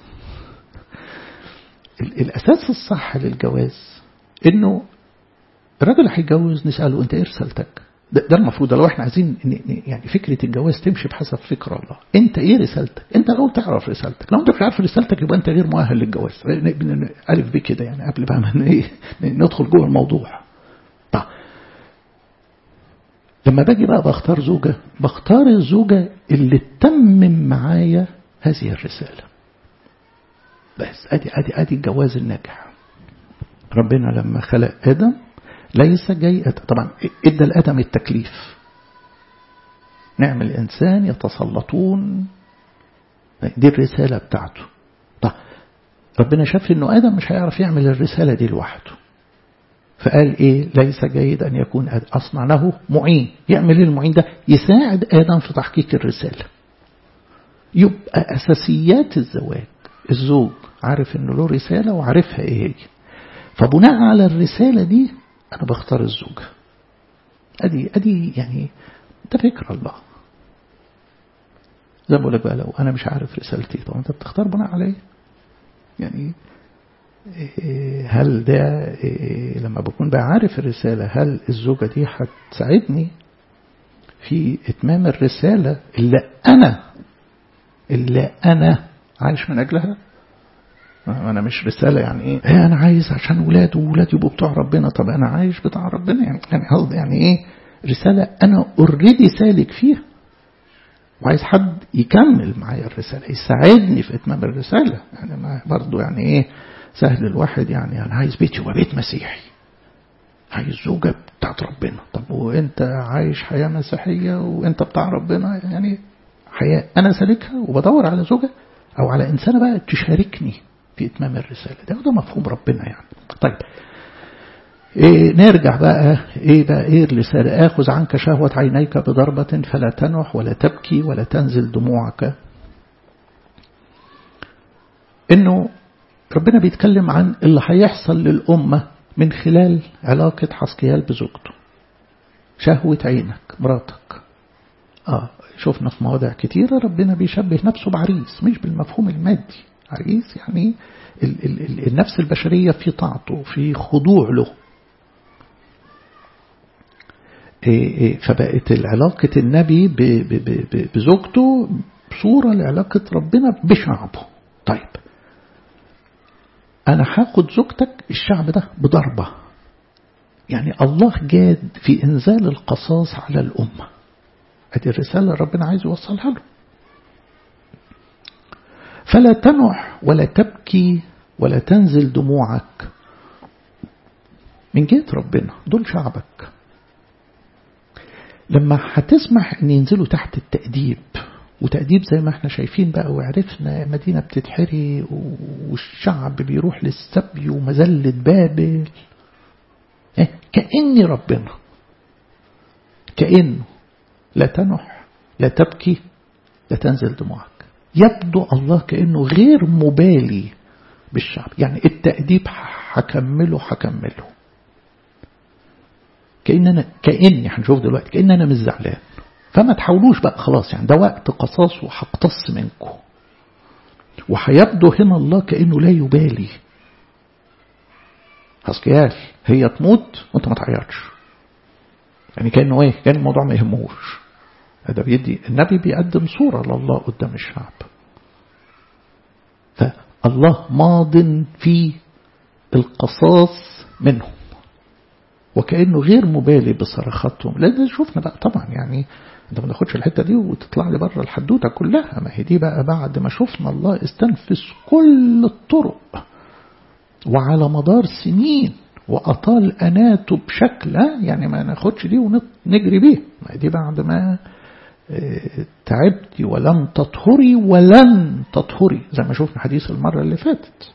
الاساس الصح للجواز انه الراجل هيتجوز نسأله انت ايه رسالتك ده, ده المفروض لو احنا عايزين يعني فكرة الجواز تمشي بحسب فكر الله انت ايه رسالتك انت لو تعرف رسالتك لو انت مش عارف رسالتك يبقى انت غير مؤهل للجواز الف بيه كده يعني قبل بقى ما ايه ندخل جوه الموضوع طيب لما باجي بقى بختار زوجة بختار الزوجة اللي تتمم معايا هذه الرسالة بس ادي ادي ادي الجواز الناجح ربنا لما خلق ادم ليس جاي طبعا ادى الادم التكليف نعم الانسان يتسلطون دي الرساله بتاعته طب ربنا شاف انه ادم مش هيعرف يعمل الرساله دي لوحده فقال ايه ليس جيد ان يكون اصنع له معين يعمل ايه المعين ده يساعد ادم في تحقيق الرساله يبقى اساسيات الزواج الزوج عارف انه له رسالة وعارفها ايه هي فبناء على الرسالة دي انا بختار الزوجة ادي ادي يعني ده فكر الله زي ما بقول لك بقى لو انا مش عارف رسالتي طب انت بتختار بناء على ايه يعني هل ده لما بكون بقى عارف الرسالة هل الزوجة دي هتساعدني في إتمام الرسالة اللي أنا اللي أنا عايش من أجلها أنا مش رسالة يعني إيه أنا عايز عشان ولاد وولاد يبقوا بتوع ربنا طب أنا عايش بتاع ربنا يعني يعني قصدي يعني إيه رسالة أنا أوريدي سالك فيها وعايز حد يكمل معايا الرسالة يساعدني في إتمام الرسالة يعني ما برضه يعني إيه سهل الواحد يعني أنا عايز بيتي يبقى بيت مسيحي عايز زوجة بتاعت ربنا طب وانت عايش حياة مسيحية وانت بتاع ربنا يعني حياة أنا سالكها وبدور على زوجة أو على إنسانة بقى تشاركني في إتمام الرسالة ده ده مفهوم ربنا يعني طيب إيه نرجع بقى إيه بقى إيه الرسالة آخذ عنك شهوة عينيك بضربة فلا تنح ولا تبكي ولا تنزل دموعك إنه ربنا بيتكلم عن اللي هيحصل للأمة من خلال علاقة حسكيال بزوجته شهوة عينك مراتك آه شفنا في مواضع كتيرة ربنا بيشبه نفسه بعريس مش بالمفهوم المادي عريس يعني ال ال ال النفس البشرية في طاعته في خضوع له إيه إيه فبقت علاقة النبي بزوجته صورة لعلاقة ربنا بشعبه طيب أنا هاخد زوجتك الشعب ده بضربة يعني الله جاد في إنزال القصاص على الأمة هذه الرسالة اللي ربنا عايز يوصلها له فلا تنح ولا تبكي ولا تنزل دموعك من جهة ربنا دول شعبك لما هتسمح ان ينزلوا تحت التأديب وتأديب زي ما احنا شايفين بقى وعرفنا مدينة بتتحري والشعب بيروح للسبي ومزلة بابل كأني ربنا كأنه لا تنح لا تبكي لا تنزل دموعك يبدو الله كأنه غير مبالي بالشعب يعني التأديب هكمله هكمله كأن أنا كأني هنشوف دلوقتي كأن أنا مش زعلان فما تحاولوش بقى خلاص يعني ده وقت قصاص وهقتص منكم وهيبدو هنا الله كأنه لا يبالي حسكيال هي تموت وانت ما تعيطش يعني كأنه ايه كان الموضوع ما يهمهوش هذا بيدي النبي بيقدم صورة لله قدام الشعب فالله ماض في القصاص منهم وكأنه غير مبالي بصرخاتهم لأن شفنا بقى طبعا يعني انت ما تاخدش الحتة دي وتطلع لي بره الحدوتة كلها ما هي دي بقى بعد ما شفنا الله استنفذ كل الطرق وعلى مدار سنين وأطال أناته بشكل يعني ما ناخدش دي ونجري بيه ما دي بعد ما تعبتي ولم تطهري ولن تطهري زي ما شفنا حديث المرة اللي فاتت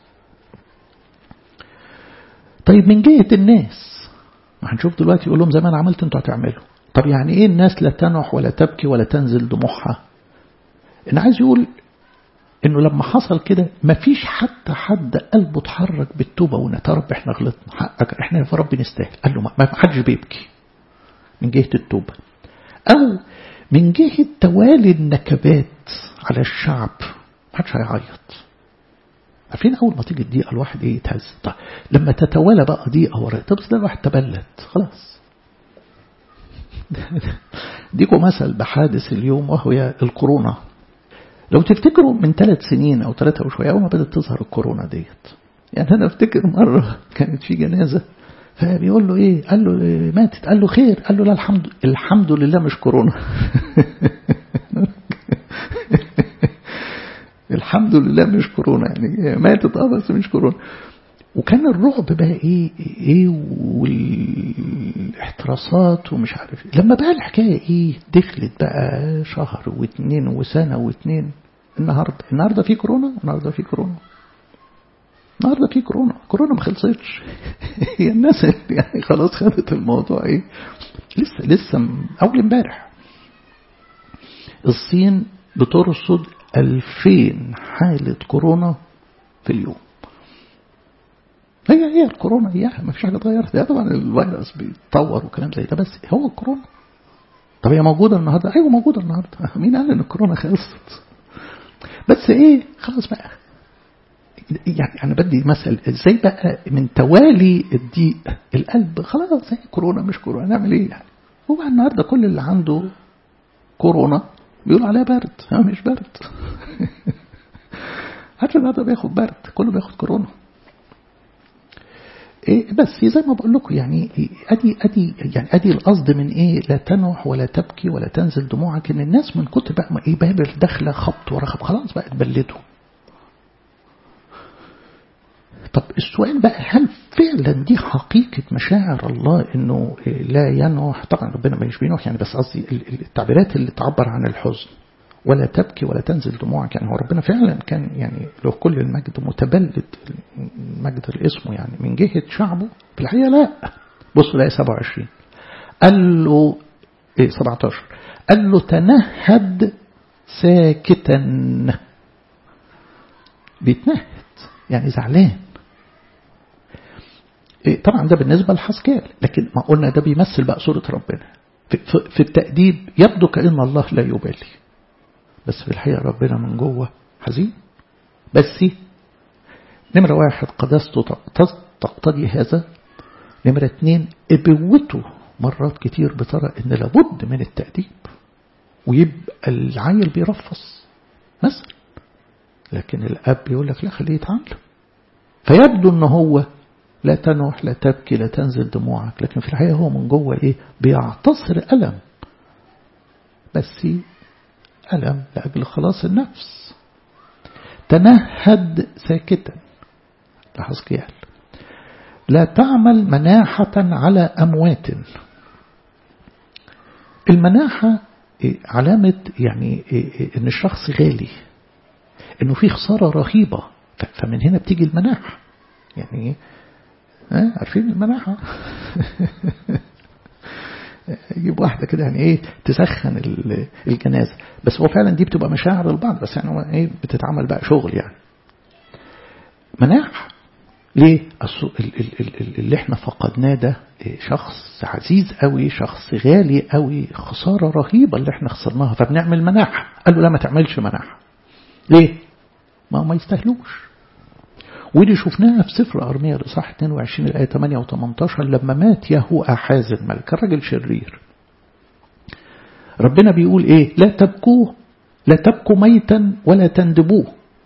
طيب من جهة الناس ما هنشوف دلوقتي يقول لهم زي ما انا عملت انتوا هتعملوا طب يعني ايه الناس لا تنح ولا تبكي ولا تنزل دموعها انا عايز يقول انه لما حصل كده ما فيش حتى حد قلبه اتحرك بالتوبة وان يا رب احنا غلطنا حقك احنا يا رب نستاهل قال له ما حدش بيبكي من جهة التوبة او من جهة توالي النكبات على الشعب ما حدش هيعيط عارفين اول ما تيجي الدقيقه الواحد ايه يتهز طيب لما تتوالى بقى دقيقه ورا طب ده الواحد تبلد خلاص ديكوا مثل بحادث اليوم وهو الكورونا لو تفتكروا من ثلاث سنين او ثلاثة وشوية اول ما بدأت تظهر الكورونا ديت يعني انا افتكر مرة كانت في جنازة فبيقول له ايه قال له إيه ماتت قال له خير قال له لا الحمد الحمد لله مش كورونا الحمد لله مش كورونا يعني ماتت اه بس مش كورونا وكان الرعب بقى ايه ايه والاحتراسات ومش عارف ايه لما بقى الحكايه ايه دخلت بقى شهر واثنين وسنه واثنين النهارده النهارده في كورونا النهارده في كورونا النهارده في كورونا كورونا ما خلصتش هي الناس يعني خلاص خدت الموضوع ايه لسه لسه اول امبارح الصين بترصد 2000 حالة كورونا في اليوم هي هي الكورونا اياها ما فيش حاجه اتغيرت ده طبعا الفيروس بيتطور وكلام زي ده بس هو الكورونا طب هي موجوده النهارده ايوه موجوده النهارده مين قال ان الكورونا خلصت بس ايه خلاص بقى يعني انا بدي مثل ازاي بقى من توالي الضيق القلب خلاص هي كورونا مش كورونا نعمل ايه يعني هو النهارده كل اللي عنده كورونا بيقول عليها برد ها مش برد حتى النهارده بياخد برد كله بياخد كورونا إيه بس زي ما بقول لكم يعني ادي ادي يعني ادي القصد من ايه لا تنوح ولا تبكي ولا تنزل دموعك ان الناس من كتر بقى ما ايه بابل داخله خبط ورا خبط خلاص بقى اتبلدوا طب السؤال بقى هل فعلا دي حقيقة مشاعر الله انه لا ينوح طبعا ربنا ما يشبينوح يعني بس قصدي التعبيرات اللي تعبر عن الحزن ولا تبكي ولا تنزل دموعك يعني هو ربنا فعلا كان يعني له كل المجد متبلد مجد الاسم يعني من جهة شعبه في الحقيقة لا بصوا لا 27 قال له ايه 17 قال له تنهد ساكتا بيتنهد يعني زعلان إيه طبعا ده بالنسبة لحسكال لكن ما قلنا ده بيمثل بقى صورة ربنا في, في, في التأديب يبدو كأن الله لا يبالي بس في الحقيقة ربنا من جوه حزين بس نمرة واحد قداسته تقتضي هذا نمرة اتنين ابوته مرات كتير بترى ان لابد من التأديب ويبقى العيل بيرفص مثلا لكن الاب يقول لك لا خليه يتعلم فيبدو ان هو لا تنوح لا تبكي لا تنزل دموعك لكن في الحقيقة هو من جوه ايه بيعتصر ألم بس ألم لأجل خلاص النفس تنهد ساكتا لحسكيال لا تعمل مناحة على أموات المناحة علامة يعني إن الشخص غالي إنه في خسارة رهيبة فمن هنا بتيجي المناحة يعني ها عارفين المناحة يجيب واحدة كده يعني ايه تسخن الجنازة بس هو فعلا دي بتبقى مشاعر البعض بس يعني هو ايه بتتعمل بقى شغل يعني مناح ليه اللي احنا فقدناه ده شخص عزيز قوي شخص غالي قوي خسارة رهيبة اللي احنا خسرناها فبنعمل مناح قال له لا ما تعملش مناح ليه ما ما يستاهلوش ودي شفناها في سفر أرمية الإصحاح 22 الآية 8 و18 لما مات يهو أحاز الملك الراجل شرير ربنا بيقول إيه لا تبكوه لا تبكوا ميتا ولا تندبوه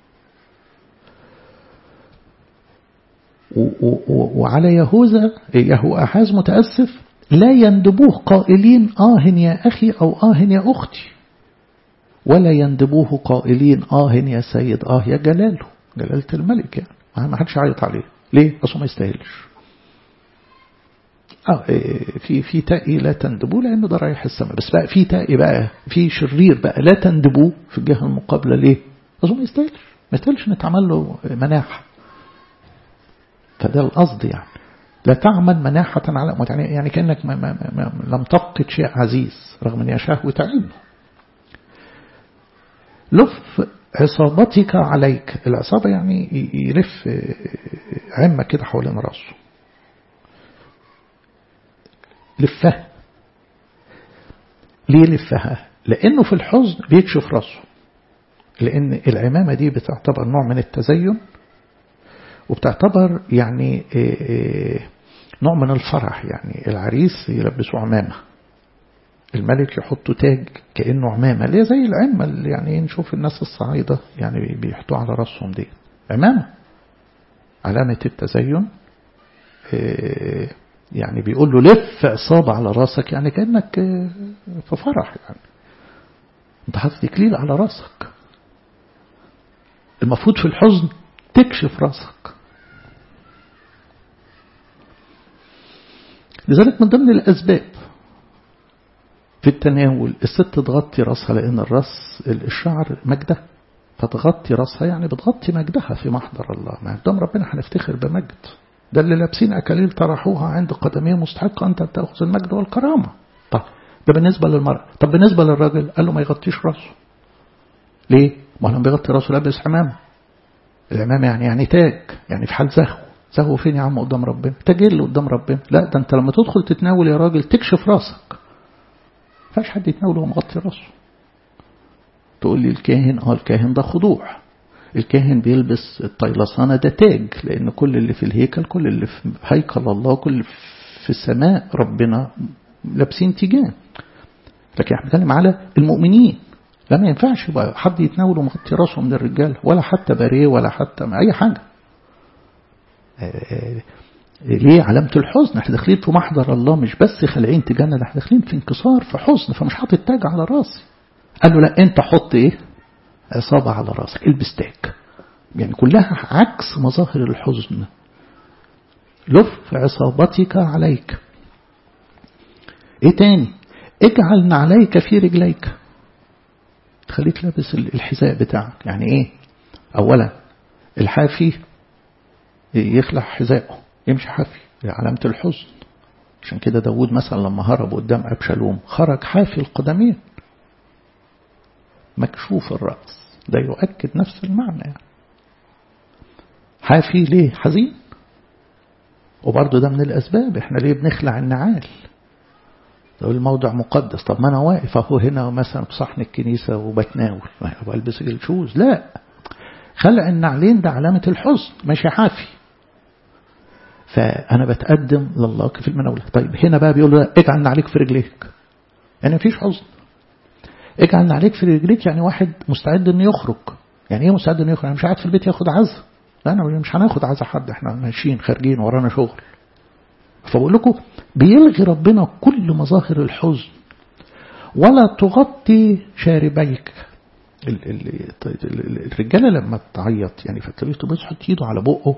وعلى يهوذا يهو أحاز متأسف لا يندبوه قائلين آه يا أخي أو آه يا أختي ولا يندبوه قائلين آه يا سيد آه يا جلاله جلالة الملك يعني ما حدش عيط عليه ليه اصله ما يستاهلش اه في في تقي لا تندبوه لانه ده رايح السماء بس بقى في تقي بقى في شرير بقى لا تندبوه في الجهه المقابله ليه اصله ما يستاهلش ما يستاهلش ان يتعمل له مناحه فده القصد يعني لا تعمل مناحة على أموات يعني, يعني كأنك ما ما ما لم تفقد شيء عزيز رغم أن هي شهوة عينه لف عصابتك عليك العصابة يعني يلف عمة كده حوالين راسه لفها ليه لفها لأنه في الحزن بيكشف راسه لأن العمامة دي بتعتبر نوع من التزين وبتعتبر يعني نوع من الفرح يعني العريس يلبسوا عمامة الملك يحطوا تاج كأنه عمامة اللي زي العمة اللي يعني نشوف الناس الصعيدة يعني بيحطوا على راسهم دي عمامة علامة التزين يعني بيقول له لف عصابة على راسك يعني كأنك في فرح يعني انت حاطط اكليل على راسك المفروض في الحزن تكشف راسك لذلك من ضمن الأسباب في التناول الست تغطي راسها لأن الراس الشعر مجده فتغطي راسها يعني بتغطي مجدها في محضر الله ما قدام ربنا هنفتخر بمجد ده اللي لابسين أكاليل طرحوها عند قدميه مستحقة أنت تأخذ المجد والكرامة طب ده بالنسبة للمرأة طب بالنسبة للراجل قال له ما يغطيش راسه ليه؟ ما لما بيغطي راسه لابس حمامة العمامة يعني يعني تاج يعني في حال زهو زهو فين يا عم قدام ربنا تجل قدام ربنا لا ده انت لما تدخل تتناول يا راجل تكشف راسك فاش حد يتناول وهو مغطي راسه تقول لي الكاهن اه الكاهن ده خضوع الكاهن بيلبس الطيلسانة ده تاج لأن كل اللي في الهيكل كل اللي في هيكل الله كل اللي في السماء ربنا لابسين تيجان لكن احنا بنتكلم على المؤمنين لا ما ينفعش يبقى حد يتناول ومغطي راسه من الرجال ولا حتى باريه ولا حتى أي حاجة ليه علامة الحزن احنا داخلين في محضر الله مش بس خلعين تجنة ده احنا داخلين في انكسار في حزن فمش حاطط تاج على راسي قال له لا انت حط ايه عصابة على راسك البس تاج يعني كلها عكس مظاهر الحزن لف عصابتك عليك ايه تاني اجعل نعليك في رجليك خليك لابس الحذاء بتاعك يعني ايه اولا الحافي يخلع حذائه يمشي حافي علامة الحزن عشان كده داود مثلا لما هرب قدام أبشالوم خرج حافي القدمين مكشوف الرأس ده يؤكد نفس المعنى يعني. حافي ليه حزين وبرضه ده من الأسباب احنا ليه بنخلع النعال لو الموضع مقدس طب ما أنا واقف أهو هنا مثلا في صحن الكنيسة وبتناول وألبس الشوز لا خلع النعلين ده علامة الحزن ماشي حافي فأنا بتقدم لله في المناولة طيب هنا بقى بيقول له اجعل نعليك في رجليك يعني مفيش حزن اجعل نعليك في رجليك يعني واحد مستعد انه يخرج يعني ايه مستعد انه يخرج انا مش قاعد في البيت ياخد عزا لا انا مش هناخد عزا حد احنا ماشيين خارجين ورانا شغل فبقول لكم بيلغي ربنا كل مظاهر الحزن ولا تغطي شاربيك الرجاله لما تعيط يعني فتلاقيه بيحط ايده على بقه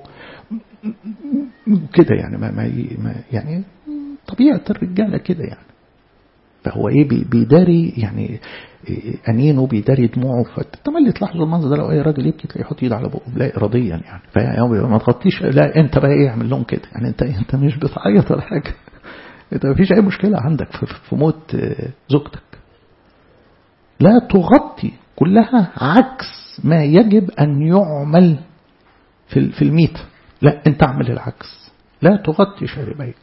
كده يعني ما, ما يعني طبيعه الرجاله كده يعني فهو ايه بيداري يعني انينه بيداري دموعه فتملي تلاحظوا المنظر ده لو اي راجل يبكي تلاقيه يحط ايده على بقه لا اراديا يعني فما تغطيش لا انت بقى ايه اعمل لهم كده يعني انت انت مش بتعيط ولا حاجه انت ما فيش اي مشكله عندك في موت زوجتك لا تغطي كلها عكس ما يجب أن يعمل في في الميت لا أنت اعمل العكس لا تغطي شاربيك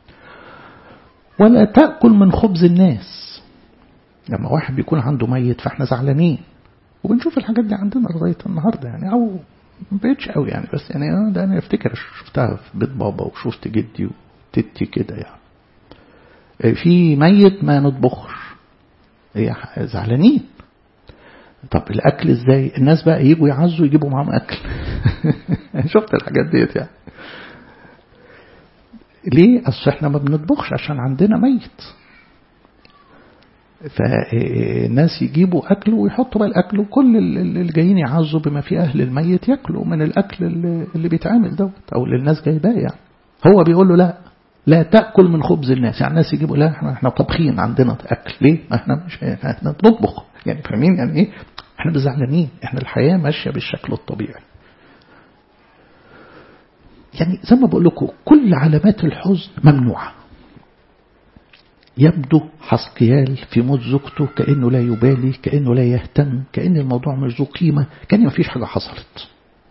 ولا تأكل من خبز الناس لما واحد بيكون عنده ميت فاحنا زعلانين وبنشوف الحاجات دي عندنا لغاية النهاردة يعني أو ما بقتش قوي يعني بس يعني ده أنا أفتكر شفتها في بيت بابا وشفت جدي وتتي كده يعني في ميت ما نطبخش زعلانين طب الأكل إزاي الناس بقى يجوا يعزوا يجيبوا معاهم أكل شفت الحاجات ديت يعني ليه أصل إحنا ما بنطبخش عشان عندنا ميت فالناس يجيبوا أكل ويحطوا بقى الأكل وكل اللي جايين يعزوا بما في أهل الميت ياكلوا من الأكل اللي بيتعمل دوت أو اللي الناس جايباه يعني هو بيقول له لا لا تأكل من خبز الناس يعني الناس يجيبوا لا احنا احنا طابخين عندنا أكل ليه؟ ما احنا مش احنا بنطبخ يعني فاهمين يعني ايه؟ احنا زعلانين احنا الحياة ماشية بالشكل الطبيعي يعني زي ما بقول لكم كل علامات الحزن ممنوعة يبدو حسقيال في موت زوجته كأنه لا يبالي كأنه لا يهتم كأن الموضوع مش ذو قيمة كأن ما فيش حاجة حصلت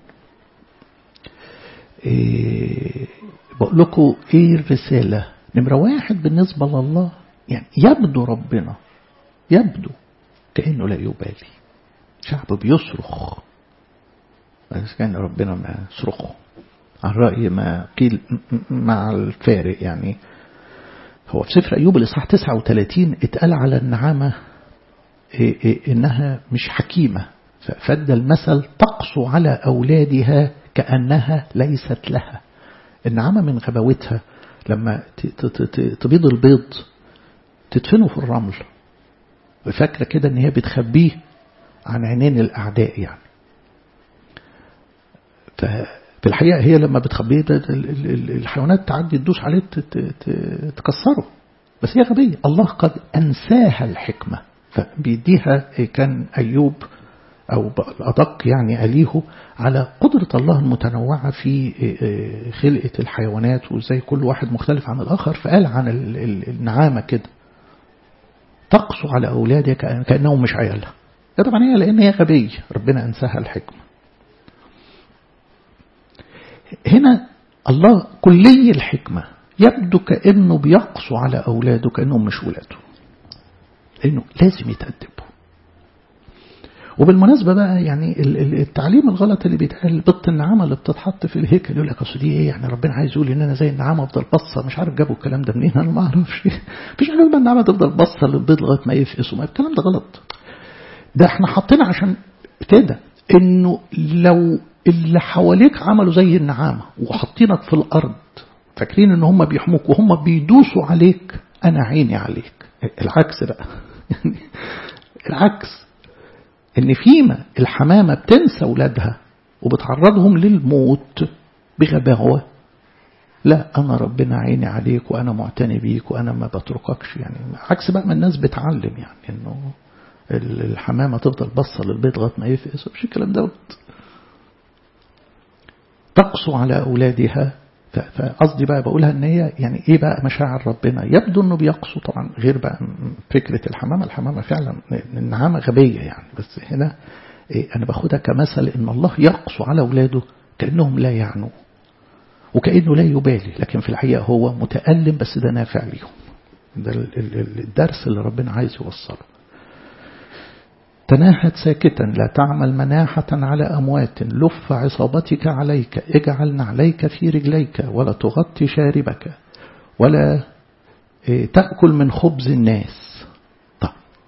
إيه بقول لكم ايه الرسالة نمرة واحد بالنسبة لله يعني يبدو ربنا يبدو كأنه لا يبالي شعب بيصرخ بس كان ربنا ما يصرخه عن رأي ما قيل مع الفارق يعني هو في سفر أيوب الإصحاح 39 اتقال على النعامة إيه إيه إنها مش حكيمة ففد المثل تقسو على أولادها كأنها ليست لها النعامة من غباوتها لما تبيض البيض تدفنه في الرمل وفاكرة كده ان هي بتخبيه عن عينين الأعداء يعني ففي الحقيقة هي لما بتخبيه ده الحيوانات تعدي تدوس عليه تكسره بس هي غبية الله قد أنساها الحكمة فبيديها كان أيوب أو أدق يعني أليه على قدرة الله المتنوعة في خلقة الحيوانات وإزاي كل واحد مختلف عن الآخر فقال عن النعامة كده تقسو على أولادها كأنهم مش عيالها طبعا هي لأن هي غبية ربنا أنساها الحكمة هنا الله كلي الحكمة يبدو كأنه بيقسو على أولاده كأنهم مش ولاده لأنه لازم يتأدبوا وبالمناسبة بقى يعني التعليم الغلط اللي بيتقال بط النعامة اللي بتتحط في الهيكل يقول لك اصل دي ايه يعني ربنا عايز يقول ان انا زي النعامة افضل بصة مش عارف جابوا الكلام ده منين انا ما اعرفش مفيش حاجة اسمها النعامة تفضل بصة للبيض لغاية ما يفقس وما الكلام ده غلط ده احنا حاطين عشان كده انه لو اللي حواليك عملوا زي النعامة وحاطينك في الارض فاكرين ان هم بيحموك وهم بيدوسوا عليك انا عيني عليك العكس بقى العكس ان فيما الحمامة بتنسى ولادها وبتعرضهم للموت بغباوة لا أنا ربنا عيني عليك وأنا معتني بيك وأنا ما بترككش يعني عكس بقى ما الناس بتعلم يعني إنه الحمامة تفضل بصة للبيت لغاية ما يفقس مش الكلام دوت تقسو على أولادها فقصدي بقى بقولها ان هي يعني ايه بقى مشاعر ربنا يبدو انه بيقسو طبعا غير بقى فكرة الحمامة الحمامة فعلا النعامة غبية يعني بس هنا إيه انا باخدها كمثل ان الله يقسو على اولاده كأنهم لا يعنوا وكأنه لا يبالي لكن في الحقيقة هو متألم بس ده نافع ليهم ده الدرس اللي ربنا عايز يوصله تناهت ساكتا لا تعمل مناحة على أموات لف عصابتك عليك اجعل نعليك في رجليك ولا تغطي شاربك ولا تأكل من خبز الناس طب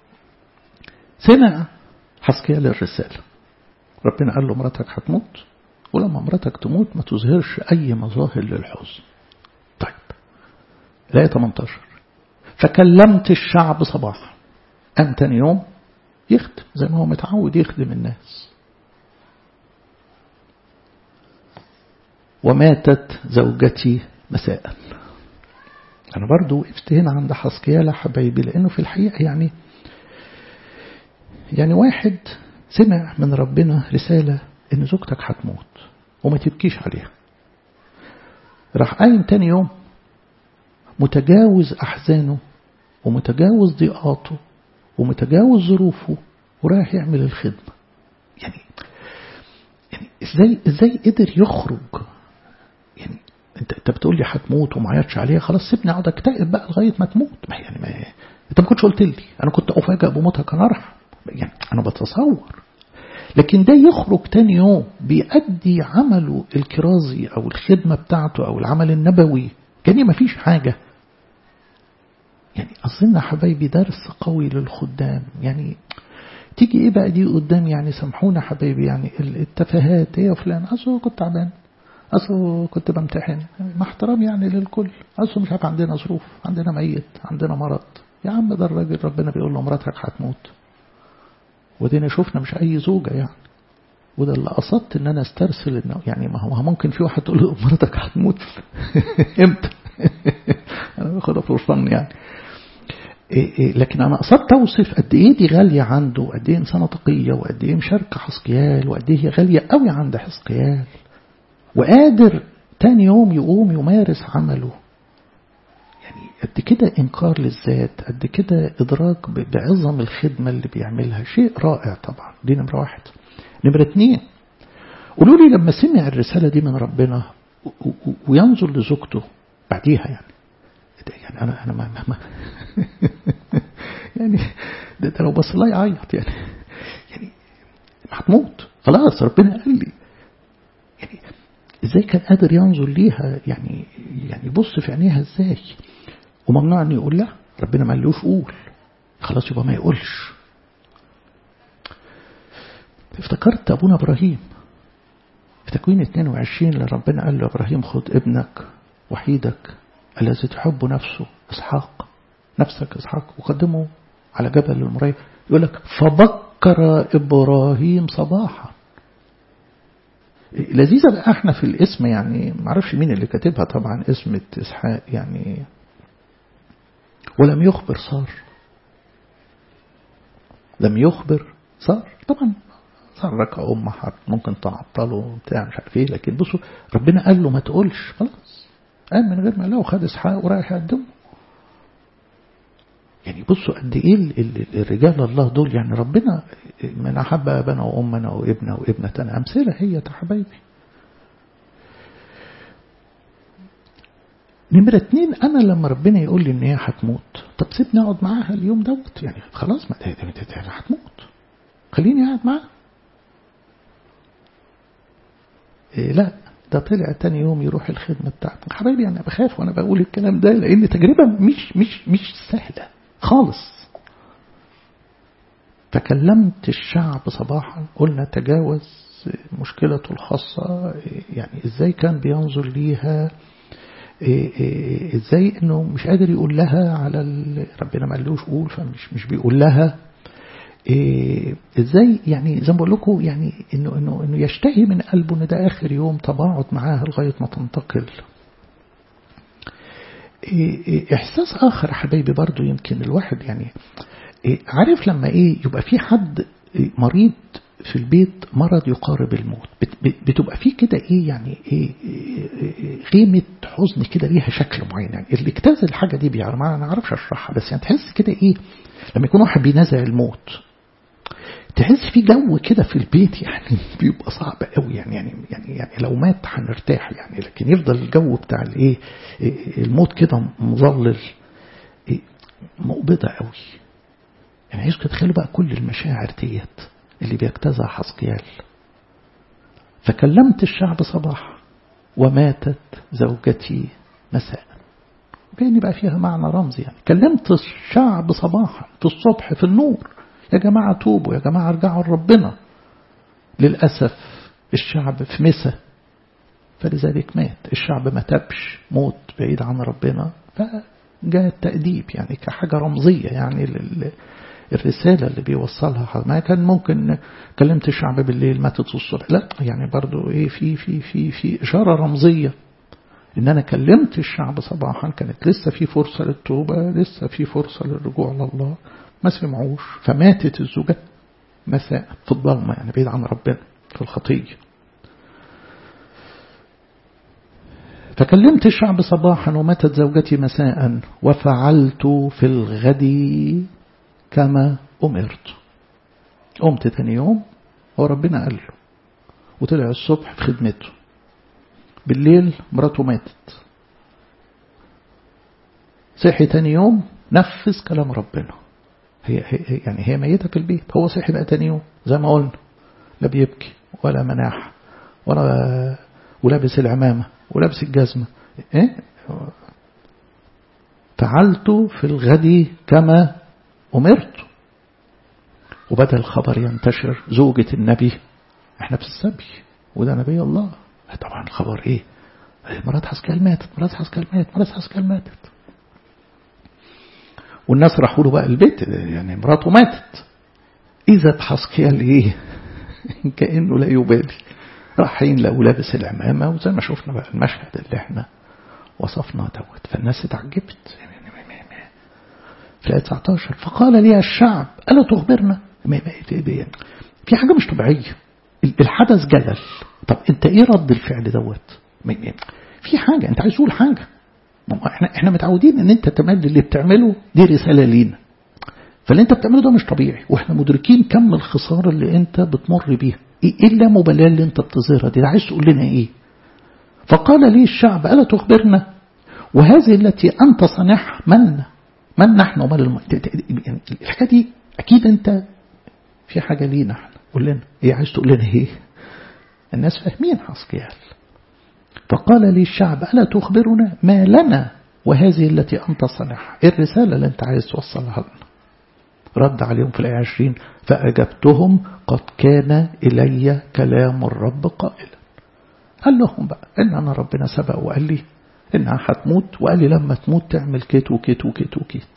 سمع حسكيال الرسالة ربنا قال له مراتك هتموت ولما مراتك تموت ما تظهرش أي مظاهر للحزن طيب الآية 18 فكلمت الشعب صباحا قام تاني يوم يخدم زي ما هو متعود يخدم الناس وماتت زوجتي مساء أنا برضو وقفت هنا عند حسكيالة حبايبي لأنه في الحقيقة يعني يعني واحد سمع من ربنا رسالة إن زوجتك هتموت وما تبكيش عليها راح قايم تاني يوم متجاوز أحزانه ومتجاوز ضيقاته ومتجاوز ظروفه ورايح يعمل الخدمة يعني يعني ازاي ازاي قدر يخرج يعني انت انت بتقول لي هتموت وما عيطش عليها خلاص سيبني اقعد اكتئب بقى لغايه ما تموت ما يعني ما انت ما كنتش قلت لي انا كنت افاجئ بموتها كان ارحم يعني انا بتصور لكن ده يخرج تاني يوم بيأدي عمله الكرازي او الخدمه بتاعته او العمل النبوي كان ما فيش حاجه يعني أظن حبايبي درس قوي للخدام يعني تيجي إيه بقى دي قدام يعني سامحونا حبايبي يعني التفاهات إيه يا فلان أصله كنت تعبان أصله كنت بمتحن مع احترام يعني للكل أصله مش عارف عندنا ظروف عندنا ميت عندنا مرض يا عم ده الراجل ربنا بيقول له مراتك هتموت ودينا شفنا مش أي زوجة يعني وده اللي قصدت ان انا استرسل انه يعني ما هو ممكن في واحد تقول له مراتك هتموت امتى انا باخدها فرصان يعني إيه إيه لكن أنا قصدت أوصف قد إيه دي غالية عنده وقد إيه إنسانة تقية وقد إيه مشاركة حسقيال وقد إيه هي غالية قوي عند حسقيال وقادر تاني يوم يقوم يمارس عمله يعني قد كده إنكار للذات قد كده إدراك بعظم الخدمة اللي بيعملها شيء رائع طبعا دي نمرة واحد نمرة اتنين قولوا لي لما سمع الرسالة دي من ربنا وينظر لزوجته بعديها يعني يعني انا انا ما, ما يعني ده, ده لو بص الله يعيط يعني يعني هتموت خلاص ربنا قال لي يعني ازاي كان قادر ينظر ليها يعني يعني يبص في عينيها ازاي وممنوع انه يقول لا ربنا ما قالوش قول خلاص يبقى ما يقولش افتكرت ابونا ابراهيم في تكوين 22 اللي ربنا قال له ابراهيم خد ابنك وحيدك الذي تحب نفسه إسحاق نفسك إسحاق وقدمه على جبل المرية يقول لك فبكر إبراهيم صباحا لذيذة بقى احنا في الاسم يعني معرفش مين اللي كاتبها طبعا اسم إسحاق يعني ولم يخبر صار لم يخبر صار طبعا صار لك أم ممكن تعطله بتاع مش عارف ايه لكن بصوا ربنا قال له ما تقولش خلاص قام من غير ما له خد اسحاق ورايح يقدمه يعني بصوا قد ايه الرجال الله دول يعني ربنا من احب ابانا وامنا وابنا وابنتنا امثله هي يا حبايبي نمرة اتنين أنا لما ربنا يقول لي إن هي هتموت طب سيبني أقعد معاها اليوم دوت يعني خلاص ما هتموت خليني قاعد معاها إيه لا ده طلع تاني يوم يروح الخدمة بتاعته حبايبي أنا بخاف وأنا بقول الكلام ده لأن تجربة مش مش مش سهلة خالص فكلمت الشعب صباحا قلنا تجاوز مشكلته الخاصة يعني ازاي كان بينظر ليها ازاي انه مش قادر يقول لها على ربنا ما قالوش قول فمش مش بيقول لها ازاي يعني زي ما بقول لكم يعني انه انه انه يشتهي من قلبه ان ده اخر يوم تباعد معاها لغايه ما تنتقل احساس اخر حبايبي برضو يمكن الواحد يعني عارف لما ايه يبقى في حد مريض في البيت مرض يقارب الموت بتبقى في كده ايه يعني ايه غيمة حزن كده ليها شكل معين يعني اللي اجتاز الحاجة دي بيعرف ما انا عارفش اشرحها بس يعني تحس كده ايه لما يكون واحد بينازع الموت تحس في جو كده في البيت يعني بيبقى صعب قوي يعني يعني يعني, يعني لو مات هنرتاح يعني لكن يفضل الجو بتاع الايه الموت كده مظلل إيه مقبضة قوي يعني عايزكم تتخيلوا بقى كل المشاعر ديت اللي بيجتازها حسقيال فكلمت الشعب صباح وماتت زوجتي مساء كأني بقى فيها معنى رمزي يعني كلمت الشعب صباحا في الصبح في النور يا جماعة توبوا يا جماعة ارجعوا لربنا للأسف الشعب في مسا فلذلك مات الشعب ما تبش موت بعيد عن ربنا فجاء التأديب يعني كحاجة رمزية يعني لل الرسالة اللي بيوصلها ما كان ممكن كلمت الشعب بالليل ماتت الصبح لا يعني برضو ايه في في في في إشارة رمزية إن أنا كلمت الشعب صباحا كانت لسه في فرصة للتوبة لسه في فرصة للرجوع لله ما سمعوش فماتت الزوجة مساء في الظلمة يعني بعيد عن ربنا في الخطية فكلمت الشعب صباحا وماتت زوجتي مساء وفعلت في الغد كما أمرت قمت تاني يوم هو ربنا قال له وطلع الصبح في خدمته بالليل مراته ماتت صحي تاني يوم نفذ كلام ربنا هي, هي يعني هي ميتة في البيت هو صحي بقى تاني يوم زي ما قلنا لا بيبكي ولا مناح ولا ولابس العمامة ولابس الجزمة إيه؟ فعلت في الغد كما أمرت وبدأ الخبر ينتشر زوجة النبي احنا في السبي وده نبي الله طبعا الخبر ايه مرات حسكال ماتت مرات حسكال ماتت مرات حسكال ماتت والناس راحوا له بقى البيت يعني مراته ماتت إذا حسكيال ايه كأنه لا يبالي رايحين لقوا لابس العمامة وزي ما شفنا بقى المشهد اللي احنا وصفناه دوت فالناس اتعجبت في 19 فقال لي الشعب ألا تخبرنا في حاجة مش طبيعية الحدث جلل طب انت ايه رد الفعل دوت في حاجة انت عايز تقول حاجة احنا احنا متعودين ان انت تمد اللي بتعمله دي رسالة لينا فاللي انت بتعمله ده مش طبيعي واحنا مدركين كم الخسارة اللي انت بتمر بيها ايه اللامبالاة اللي انت بتظهرها دي عايز تقول لنا ايه فقال لي الشعب ألا تخبرنا وهذه التي أنت صنعها من من نحن ومن الم... يعني الحكاية دي أكيد أنت في حاجة لينا احنا قول لنا ايه عايز تقول لنا ايه الناس فاهمين حسكيال فقال لي الشعب ألا تخبرنا ما لنا وهذه التي أنت صنعها إيه الرسالة اللي أنت عايز توصلها لنا رد عليهم في الآية 20 فأجبتهم قد كان إلي كلام الرب قائلا قال لهم بقى إن أنا ربنا سبق وقال لي إنها هتموت وقال لي لما تموت تعمل كيت وكيت وكيت وكيت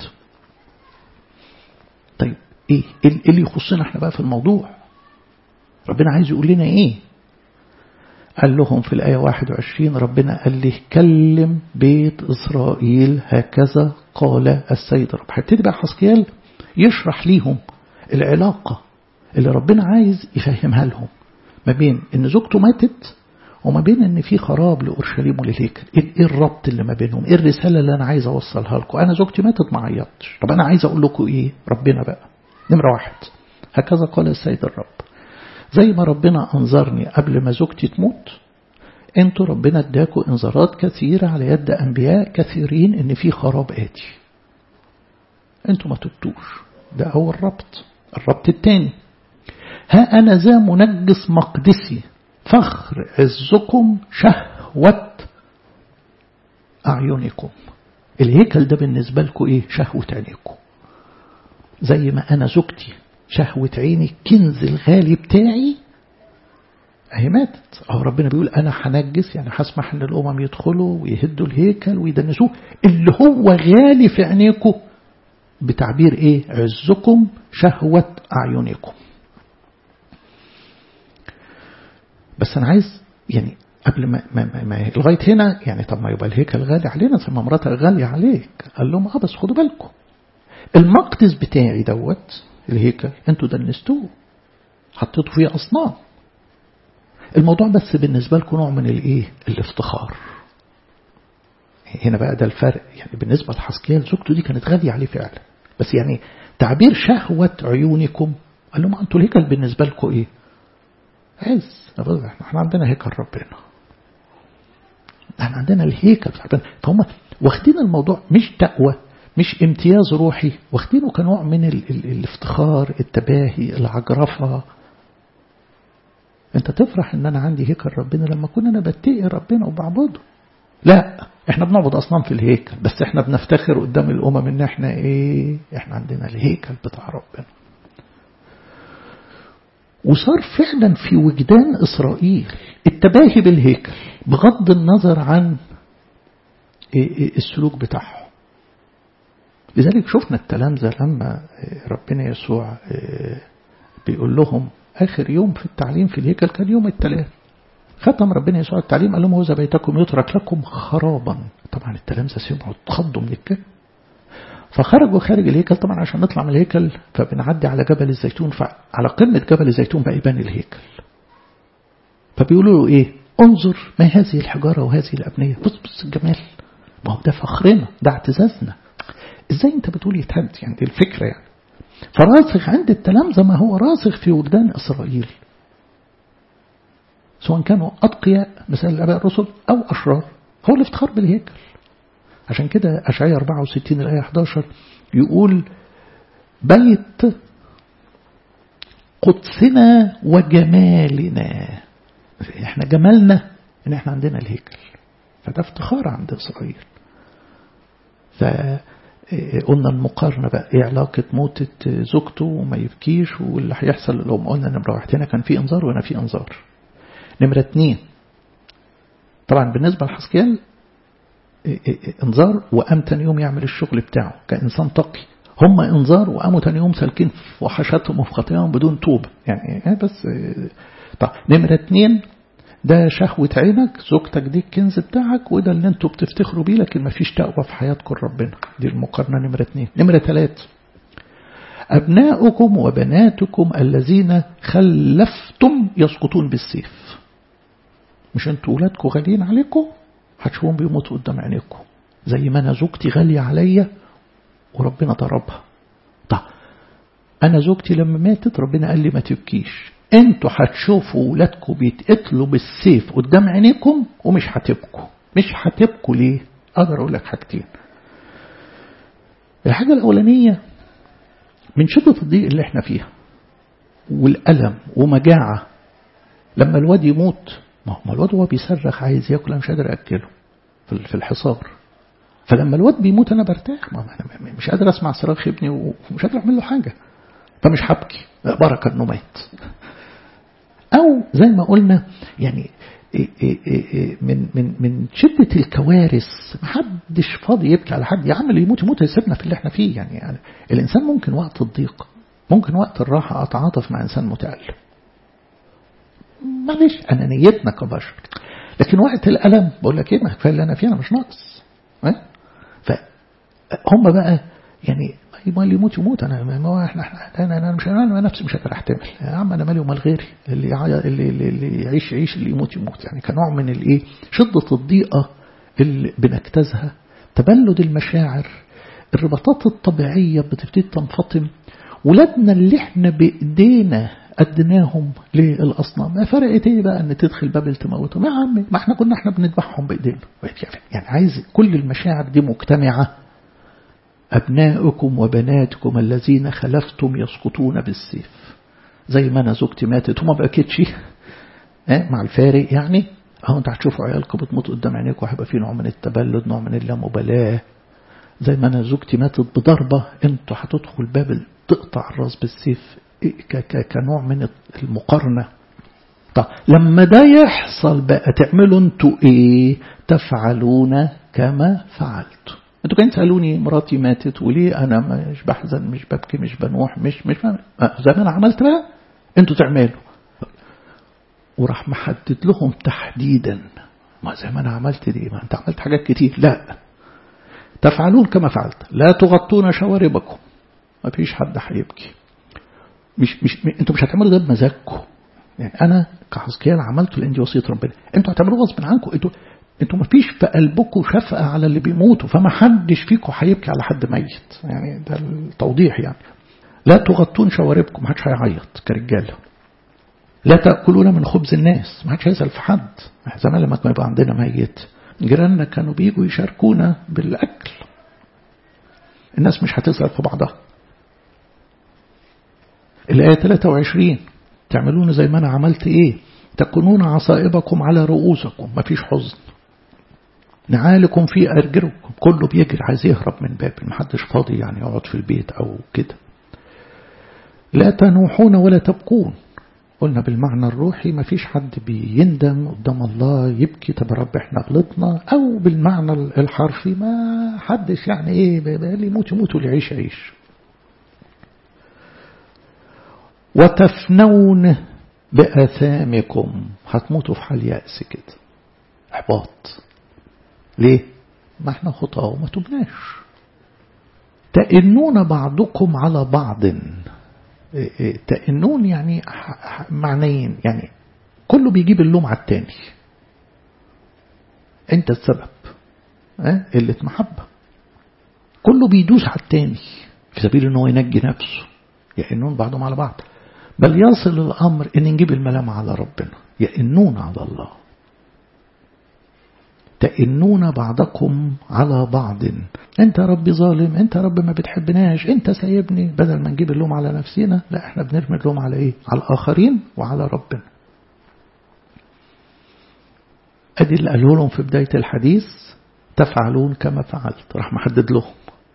طيب إيه اللي يخصنا احنا بقى في الموضوع ربنا عايز يقول لنا إيه قال لهم في الآية 21 ربنا قال لي كلم بيت إسرائيل هكذا قال السيد رب هيبتدي بقى حسكيال يشرح ليهم العلاقة اللي ربنا عايز يفهمها لهم ما بين ان زوجته ماتت وما بين ان في خراب لأورشليم وللهيكل ايه الربط اللي ما بينهم ايه الرسالة اللي انا عايز اوصلها لكم انا زوجتي ماتت ما عيطتش طب انا عايز اقول لكم ايه ربنا بقى نمرة واحد هكذا قال السيد الرب زي ما ربنا انظرني قبل ما زوجتي تموت انتوا ربنا اداكوا انذارات كثيرة على يد انبياء كثيرين ان في خراب اتي انتوا ما تبتوش ده اول ربط الربط الثاني ها انا ذا منجس مقدسي فخر عزكم شهوة اعينكم الهيكل ده بالنسبة لكم ايه شهوة عينيكم زي ما انا زوجتي شهوة عيني الكنز الغالي بتاعي اهي ماتت اهو ربنا بيقول انا هنجس يعني هسمح ان الامم يدخلوا ويهدوا الهيكل ويدنسوه اللي هو غالي في عينيكم بتعبير ايه عزكم شهوة اعينكم بس انا عايز يعني قبل ما, ما, ما, ما لغايه هنا يعني طب ما يبقى الهيكل غالي علينا زي ما مراتك غاليه عليك قال لهم اه بس خدوا بالكم المقدس بتاعي دوت الهيكل انتوا دنستوه حطيتوا فيه اصنام الموضوع بس بالنسبة لكم نوع من الايه الافتخار هنا بقى ده الفرق يعني بالنسبة لحسكيال زوجته دي كانت غالية عليه فعلا بس يعني تعبير شهوة عيونكم قال لهم انتوا الهيكل بالنسبة لكم ايه عز احنا عندنا هيكل ربنا احنا عندنا الهيكل ربنا فهم واخدين الموضوع مش تقوى مش امتياز روحي واخدينه كنوع من ال ال الافتخار التباهي العجرفة انت تفرح ان انا عندي هيكل ربنا لما اكون انا بتقي ربنا وبعبده لا احنا بنعبد اصنام في الهيكل بس احنا بنفتخر قدام الامم ان احنا ايه احنا عندنا الهيكل بتاع ربنا وصار فعلا في وجدان اسرائيل التباهي بالهيكل بغض النظر عن السلوك بتاعهم لذلك شفنا التلامذة لما ربنا يسوع بيقول لهم آخر يوم في التعليم في الهيكل كان يوم الثلاث ختم ربنا يسوع التعليم قال لهم هو بيتكم يترك لكم خرابا طبعا التلامذة سمعوا اتخضوا من الكلام فخرجوا خارج الهيكل طبعا عشان نطلع من الهيكل فبنعدي على جبل الزيتون فعلى قمة جبل الزيتون بقى يبان الهيكل فبيقولوا له ايه انظر ما هذه الحجارة وهذه الأبنية بص بص الجمال ما هو ده فخرنا ده اعتزازنا ازاي انت بتقول يتهد يعني دي الفكرة يعني فراسخ عند التلامذة ما هو راسخ في وجدان إسرائيل سواء كانوا أتقياء مثل الآباء الرسل أو أشرار هو الافتخار بالهيكل عشان كده أشعية 64 الآية 11 يقول بيت قدسنا وجمالنا احنا جمالنا ان احنا عندنا الهيكل فده افتخار عند إسرائيل ف قلنا المقارنة بقى ايه علاقة موتة زوجته وما يبكيش واللي هيحصل لو قلنا نمرة واحد هنا كان في انذار وهنا في انذار نمرة اتنين طبعا بالنسبة لحسكيال انذار وقام تاني يوم يعمل الشغل بتاعه كإنسان تقي هم انذار وقاموا تاني يوم سالكين في وحشاتهم وفي خطاياهم بدون توبة يعني بس طب نمرة اتنين ده شهوة عينك زوجتك دي الكنز بتاعك وده اللي انتوا بتفتخروا بيه لكن مفيش تقوى في حياتكم ربنا دي المقارنة نمرة اتنين نمرة تلات أبناؤكم وبناتكم الذين خلفتم يسقطون بالسيف مش انتوا ولادكم غاليين عليكم هتشوفهم بيموتوا قدام عينيكم زي ما انا زوجتي غالية عليا وربنا ضربها طب انا زوجتي لما ماتت ربنا قال لي ما تبكيش انتوا هتشوفوا ولادكم بيتقتلوا بالسيف قدام عينيكم ومش هتبكوا مش هتبكوا ليه اقدر اقول لك حاجتين الحاجة الأولانية من شدة الضيق اللي احنا فيها والألم ومجاعة لما الواد يموت ما هو الواد هو بيصرخ عايز ياكل انا مش قادر اكله في الحصار فلما الواد بيموت انا برتاح ما انا مش قادر اسمع صراخ ابني ومش قادر اعمل له حاجه فمش هبكي بركه انه مات او زي ما قلنا يعني من من من شده الكوارث ما حدش فاضي يبكي على حد يا عم اللي يموت يموت يسيبنا في اللي احنا فيه يعني, يعني الانسان ممكن وقت الضيق ممكن وقت الراحه اتعاطف مع انسان متالم معلش أنانيتنا كبشر لكن وقت الألم بقول لك إيه ما كفاية اللي أنا فيه أنا مش ناقص فهم بقى يعني ما اللي يموت يموت أنا ما احنا احنا أنا مش أنا نفسي مش قادر أحتمل يا عم أنا مالي ومال غيري اللي اللي اللي يعيش يعيش اللي يموت يموت يعني كنوع من الإيه شدة الضيقة اللي بنجتازها تبلد المشاعر الرباطات الطبيعية بتبتدي تنفطم ولادنا اللي احنا بإيدينا أدناهم للأصنام ما فرقت إيه بقى أن تدخل بابل تموتهم يا عمي ما احنا كنا احنا بنذبحهم بإيدينا يعني عايز كل المشاعر دي مجتمعة أبناؤكم وبناتكم الذين خلفتم يسقطون بالسيف زي ما أنا زوجتي ماتت وما بكتش اه مع الفارق يعني أهو أنت هتشوفوا عيالكم بتموت قدام عينيكم وهيبقى في نوع من التبلد نوع من اللامبالاة زي ما أنا زوجتي ماتت بضربة أنتوا هتدخل بابل تقطع الراس بالسيف كنوع من المقارنة طب لما ده يحصل بقى تعملوا انتوا ايه تفعلون كما فعلتوا انتوا كانوا تسالوني مراتي ماتت وليه انا مش بحزن مش ببكي مش بنوح مش مش زي ما انا عملت بقى انتوا تعملوا وراح محدد لهم تحديدا ما زي ما انا عملت دي ما انت عملت حاجات كتير لا تفعلون كما فعلت لا تغطون شواربكم ما فيش حد هيبكي مش مش انتوا مش هتعملوا ده بمزاجكم يعني انا كحزكيال عملته لان دي وصيه ربنا انتوا هتعملوه غصب عنكم انتوا انتوا ما فيش في قلبكم شفقه على اللي بيموتوا فما حدش فيكم هيبكي على حد ميت يعني ده التوضيح يعني لا تغطون شواربكم ما حدش هيعيط كرجاله لا تاكلون من خبز الناس ما حدش هيسال في حد زمان لما كان يبقى عندنا ميت جيراننا كانوا بيجوا يشاركونا بالاكل الناس مش هتسال في بعضها الآية 23 تعملون زي ما أنا عملت إيه تكونون عصائبكم على رؤوسكم ما فيش حزن نعالكم في أرجلكم كله بيجري عايز يهرب من بابل محدش فاضي يعني يقعد في البيت أو كده لا تنوحون ولا تبكون قلنا بالمعنى الروحي ما فيش حد بيندم قدام الله يبكي طب رب احنا غلطنا او بالمعنى الحرفي ما حدش يعني ايه اللي يموت يموت واللي يعيش يعيش وتفنون بأثامكم هتموتوا في حال يأس كده إحباط ليه؟ ما احنا خطأ وما تبناش تئنون بعضكم على بعض تئنون يعني معنيين يعني كله بيجيب اللوم على التاني انت السبب اه؟ قلة محبة كله بيدوس على التاني في سبيل ان هو ينجي نفسه يئنون بعضهم على بعض بل يصل الأمر إن نجيب الملام على ربنا يئنون على الله تئنون بعضكم على بعض انت ربي ظالم انت رب ما بتحبناش انت سايبني بدل ما نجيب اللوم على نفسنا لا احنا بنرمي اللوم على ايه على الآخرين وعلى ربنا ادي اللي قاله لهم في بداية الحديث تفعلون كما فعلت راح محدد لهم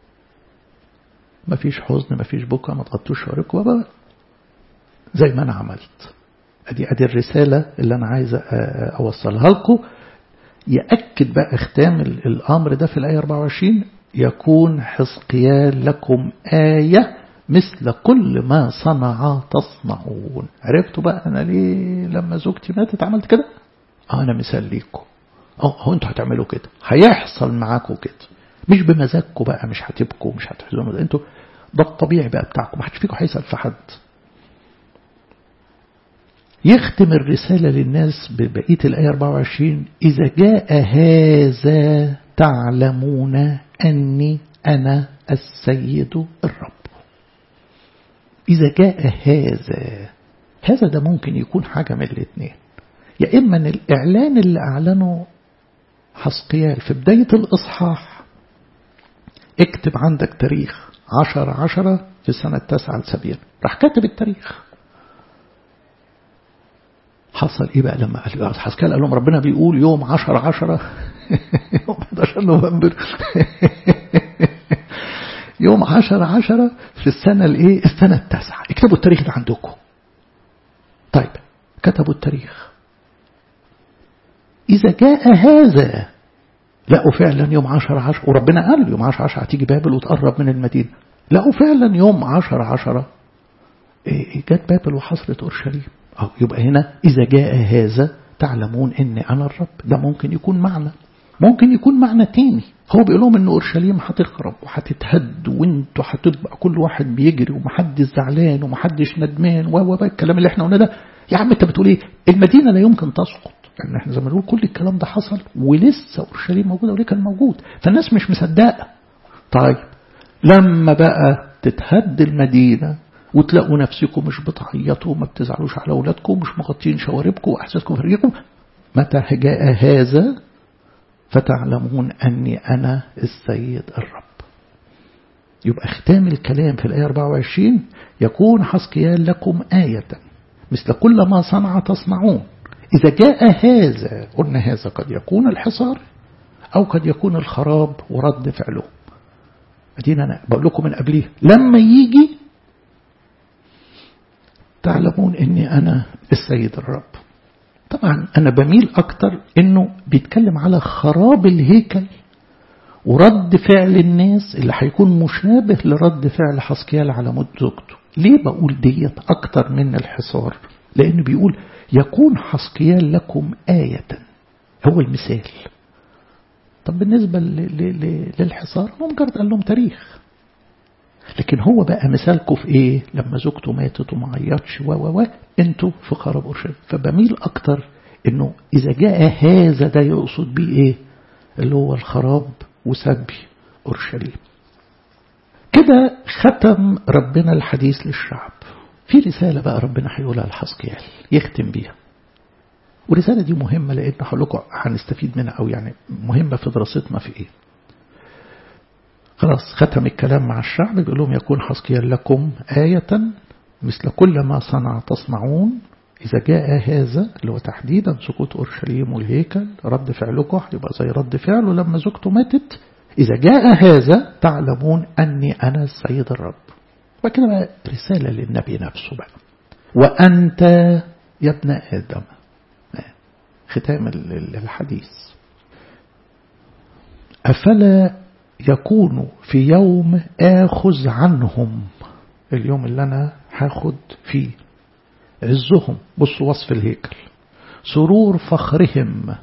مفيش حزن مفيش بكى ما تغطوش شعركم زي ما أنا عملت أدي أدي الرسالة اللي أنا عايز أوصلها لكم يأكد بقى ختام الأمر ده في الآية 24 يكون حزقيال لكم آية مثل كل ما صنع تصنعون عرفتوا بقى أنا ليه لما زوجتي ماتت عملت كده أنا مثال ليكم أو هو أنتوا هتعملوا كده هيحصل معاكم كده مش بمزاجكم بقى مش هتبكوا مش هتحزنوا انتوا ده الطبيعي بقى بتاعكم ما حدش فيكم هيسأل في حد يختم الرسالة للناس ببقية الآية 24 إذا جاء هذا تعلمون أني أنا السيد الرب إذا جاء هذا هذا ده ممكن يكون حاجة من الاثنين يا إما أن الإعلان اللي أعلنه حسقيال في بداية الإصحاح اكتب عندك تاريخ عشر عشرة في السنة التاسعة لسبيل راح كاتب التاريخ حصل ايه بقى لما قال حسكال قال لهم ربنا بيقول يوم 10 10 يوم 11 نوفمبر يوم 10 10 في السنة الايه السنة التاسعة اكتبوا التاريخ ده عندكم طيب كتبوا التاريخ إذا جاء هذا لقوا فعلا يوم 10 10 وربنا قال يوم 10 10 هتيجي بابل وتقرب من المدينة لقوا فعلا يوم 10 10 جت بابل وحصرت أورشليم أو يبقى هنا إذا جاء هذا تعلمون إن أنا الرب ده ممكن يكون معنى ممكن يكون معنى تاني هو بيقول لهم إن أورشليم هتخرب وهتتهد وانتوا هتبقى كل واحد بيجري ومحدش زعلان ومحدش ندمان و الكلام اللي احنا قلنا ده يا عم انت بتقول ايه المدينة لا يمكن تسقط يعني احنا زي ما نقول كل الكلام ده حصل ولسه أورشليم موجودة وليه كان موجود فالناس مش مصدقة طيب لما بقى تتهد المدينة وتلاقوا نفسكم مش بتعيطوا وما بتزعلوش على أولادكم ومش مغطين شواربكم وأحساسكم في رجلكم متى جاء هذا فتعلمون أني أنا السيد الرب يبقى ختام الكلام في الآية 24 يكون حسقيال لكم آية مثل كل ما صنع تصنعون إذا جاء هذا قلنا هذا قد يكون الحصار أو قد يكون الخراب ورد فعله أدينا أنا بقول لكم من قبليه لما يجي تعلمون أني أنا السيد الرب طبعا أنا بميل أكتر أنه بيتكلم على خراب الهيكل ورد فعل الناس اللي هيكون مشابه لرد فعل حسكيال على موت زوجته ليه بقول ديت أكتر من الحصار لأنه بيقول يكون حسكيال لكم آية هو المثال طب بالنسبة للحصار هو مجرد قال لهم تاريخ لكن هو بقى مثالكم في ايه لما زوجته ماتت وما عيطش و و و انتوا في خراب اورشليم فبميل اكتر انه اذا جاء هذا ده يقصد بيه ايه اللي هو الخراب وسبي اورشليم كده ختم ربنا الحديث للشعب في رسالة بقى ربنا هيقولها لحسقيال يختم بيها والرسالة دي مهمة لأن هقول لكم هنستفيد منها أو يعني مهمة في دراستنا في إيه خلاص ختم الكلام مع الشعب بيقول لهم يكون حسقيال لكم آية مثل كل ما صنع تصنعون إذا جاء هذا اللي هو تحديدا سقوط أورشليم والهيكل رد فعلكم هيبقى زي رد فعله لما زوجته ماتت إذا جاء هذا تعلمون أني أنا السيد الرب وكده بقى رسالة للنبي نفسه بقى وأنت يا ابن آدم ختام الحديث أفلا يكون في يوم آخذ عنهم اليوم اللي أنا هاخد فيه عزهم بصوا وصف الهيكل سرور فخرهم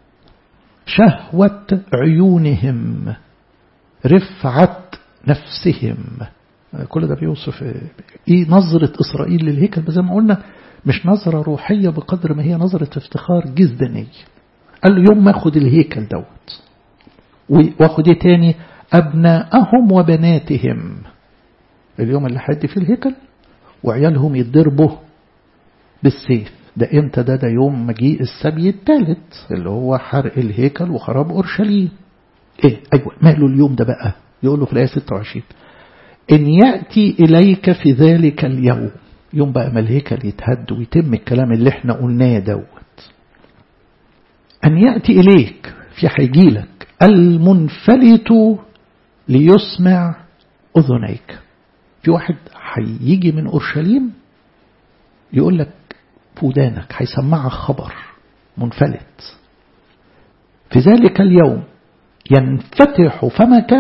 شهوة عيونهم رفعة نفسهم كل ده بيوصف ايه نظرة إسرائيل للهيكل زي ما قلنا مش نظرة روحية بقدر ما هي نظرة افتخار جزدانية قال له يوم ما اخد الهيكل دوت واخد ايه تاني أبناءهم وبناتهم اليوم اللي هيدي فيه الهيكل وعيالهم يتضربوا بالسيف ده امتى ده ده يوم مجيء السبي الثالث اللي هو حرق الهيكل وخراب أورشليم ايه ايوه ماله اليوم ده بقى يقول له في الآية 26 إن يأتي إليك في ذلك اليوم يوم بقى ما الهيكل يتهد ويتم الكلام اللي احنا قلناه دوت أن يأتي إليك في هيجيلك المنفلت ليسمع أذنيك في واحد هيجي من أورشليم يقول لك في ودانك هيسمعك خبر منفلت في ذلك اليوم ينفتح فمك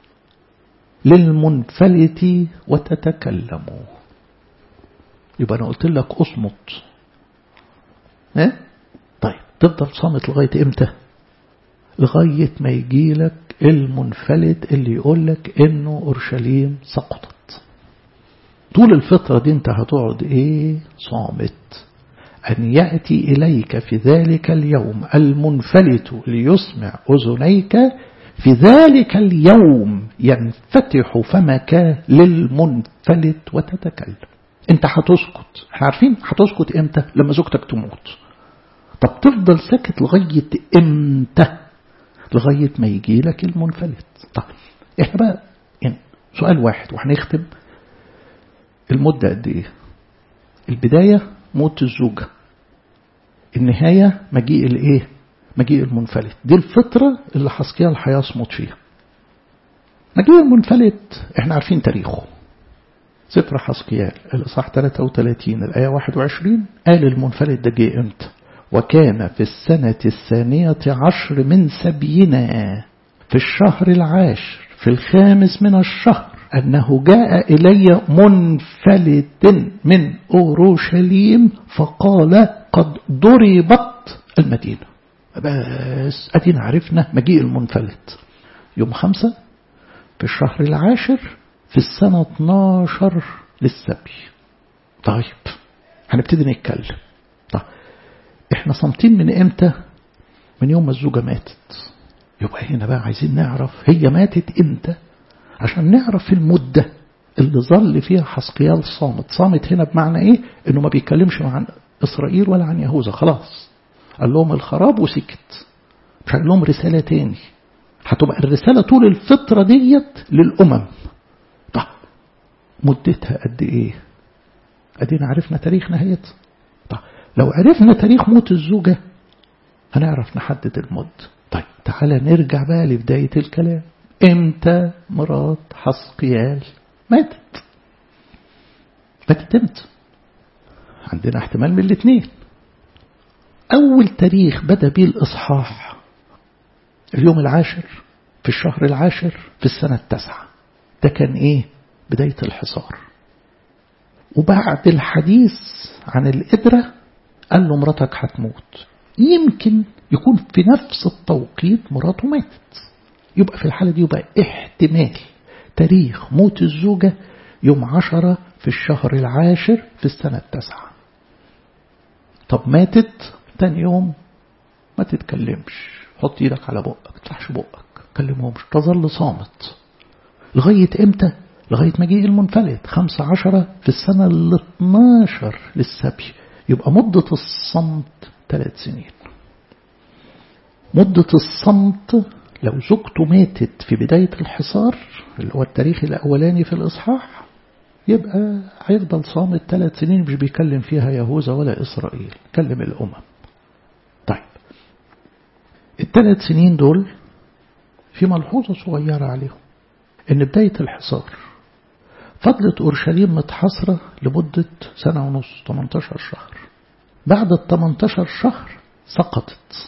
للمنفلت وتتكلم يبقى أنا قلت لك أصمت ها؟ طيب تفضل صامت لغاية إمتى لغاية ما يجي لك المنفلت اللي يقول لك إنه أورشليم سقطت طول الفترة دي انت هتقعد ايه صامت أن يأتي إليك في ذلك اليوم المنفلت ليسمع أذنيك في ذلك اليوم ينفتح فمك للمنفلت وتتكلم انت هتسكت عارفين هتسكت امتى لما زوجتك تموت طب تفضل ساكت لغاية امتى لغاية ما يجي لك المنفلت طب احنا بقى يعني سؤال واحد وهنختم المدة قد ايه البداية موت الزوجة النهاية مجيء الايه مجيء المنفلت دي الفترة اللي حسكيال هيصمت فيها مجيء المنفلت احنا عارفين تاريخه سفر حسكيال الإصحاح 33 الآية 21 قال المنفلت ده جه امتى وكان في السنة الثانية عشر من سبينا في الشهر العاشر في الخامس من الشهر أنه جاء إلي منفلت من أورشليم فقال قد ضربت المدينة بس أدينا عرفنا مجيء المنفلت يوم خمسة في الشهر العاشر في السنة 12 للسبي طيب هنبتدي نتكلم طيب احنا صامتين من امتى من يوم ما الزوجة ماتت يبقى هنا بقى عايزين نعرف هي ماتت امتى عشان نعرف المدة اللي ظل فيها حسقيال صامت صامت هنا بمعنى ايه انه ما بيتكلمش عن اسرائيل ولا عن يهوذا خلاص قال لهم الخراب وسكت مش قال لهم رسالة تاني هتبقى الرسالة طول الفترة ديت للأمم طب مدتها قد ايه ادينا عرفنا تاريخ نهايتها طب لو عرفنا تاريخ موت الزوجة هنعرف نحدد المد طيب تعالى نرجع بقى لبداية الكلام امتى مرات حسقيال ماتت ماتت امتى عندنا احتمال من الاثنين اول تاريخ بدأ بيه الاصحاح اليوم العاشر في الشهر العاشر في السنة التاسعة ده كان ايه بداية الحصار وبعد الحديث عن القدرة قال له مراتك هتموت يمكن يكون في نفس التوقيت مراته ماتت يبقى في الحالة دي يبقى احتمال تاريخ موت الزوجة يوم عشرة في الشهر العاشر في السنة التاسعة طب ماتت تاني يوم ما تتكلمش حط ايدك على بقك تفتحش بقك كلمهمش تظل صامت لغاية امتى لغاية مجيء المنفلت خمسة عشرة في السنة ال 12 للسبي يبقى مدة الصمت ثلاث سنين مدة الصمت لو زوجته ماتت في بداية الحصار اللي هو التاريخ الأولاني في الإصحاح يبقى هيفضل صامت ثلاث سنين مش بيكلم فيها يهوذا ولا إسرائيل كلم الأمم طيب الثلاث سنين دول في ملحوظة صغيرة عليهم إن بداية الحصار فضلت أورشليم متحصرة لمدة سنة ونص 18 شهر بعد ال 18 شهر سقطت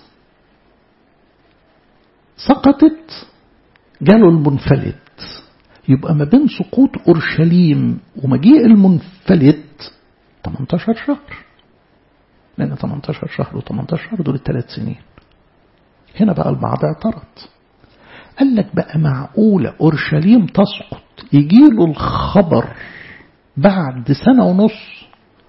سقطت جاله المنفلت يبقى ما بين سقوط أورشليم ومجيء المنفلت 18 شهر لأن 18 شهر و18 شهر دول الثلاث سنين هنا بقى البعض اعترض قال لك بقى معقولة أورشليم تسقط يجيله الخبر بعد سنة ونص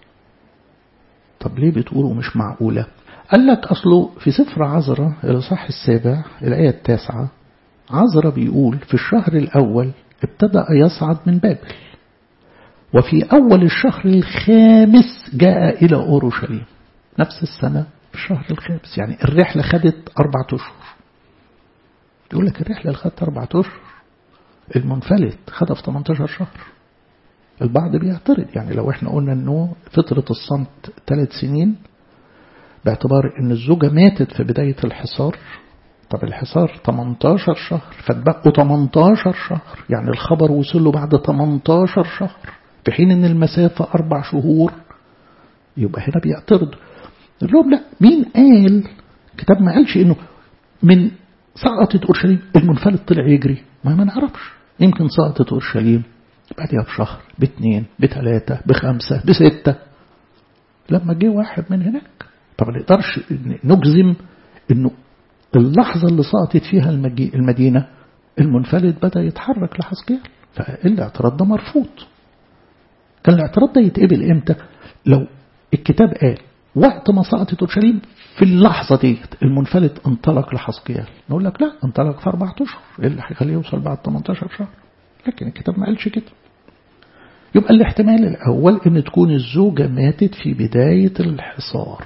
طب ليه بتقولوا مش معقولة قال لك أصله في سفر عزرة الإصحاح السابع الآية التاسعة عزرة بيقول في الشهر الأول ابتدأ يصعد من بابل وفي أول الشهر الخامس جاء إلى أورشليم نفس السنة في الشهر الخامس يعني الرحلة خدت أربعة أشهر يقول لك الرحلة اللي خدت أربعة أشهر المنفلت خدها في 18 شهر البعض بيعترض يعني لو احنا قلنا انه فترة الصمت ثلاث سنين باعتبار ان الزوجة ماتت في بداية الحصار طب الحصار 18 شهر فاتبقوا 18 شهر يعني الخبر وصل له بعد 18 شهر في حين ان المسافة أربع شهور يبقى هنا بيعترضوا يقول لهم لا مين قال كتاب ما قالش انه من سقطت أورشليم المنفلت طلع يجري ما ما نعرفش يمكن سقطت أورشليم بعدها بشهر باثنين بثلاثة بخمسة بستة لما جه واحد من هناك طب ما نقدرش نجزم انه اللحظة اللي سقطت فيها المدينة المنفلت بدأ يتحرك لحسكيال فالاعتراض ده مرفوض كان الاعتراض ده يتقبل امتى لو الكتاب قال وقت ما سقطت اورشليم في اللحظة دي المنفلت انطلق لحسقيال نقول لك لا انطلق في أربعة أشهر إيه اللي هيخليه يوصل بعد 18 شهر لكن الكتاب ما قالش كده يبقى الاحتمال الأول أن تكون الزوجة ماتت في بداية الحصار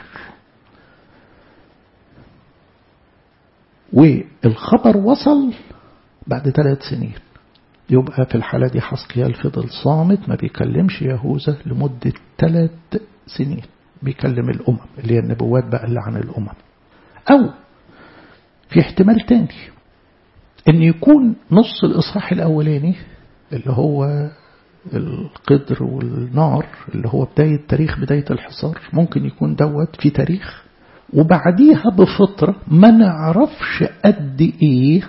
والخبر وصل بعد ثلاث سنين يبقى في الحالة دي حسقيال فضل صامت ما بيكلمش يهوذا لمدة ثلاث سنين بيكلم الأمم اللي هي النبوات بقى اللي عن الأمم أو في احتمال تاني ان يكون نص الإصحاح الأولاني اللي هو القدر والنار اللي هو بداية تاريخ بداية الحصار ممكن يكون دوت في تاريخ وبعديها بفترة ما نعرفش قد ايه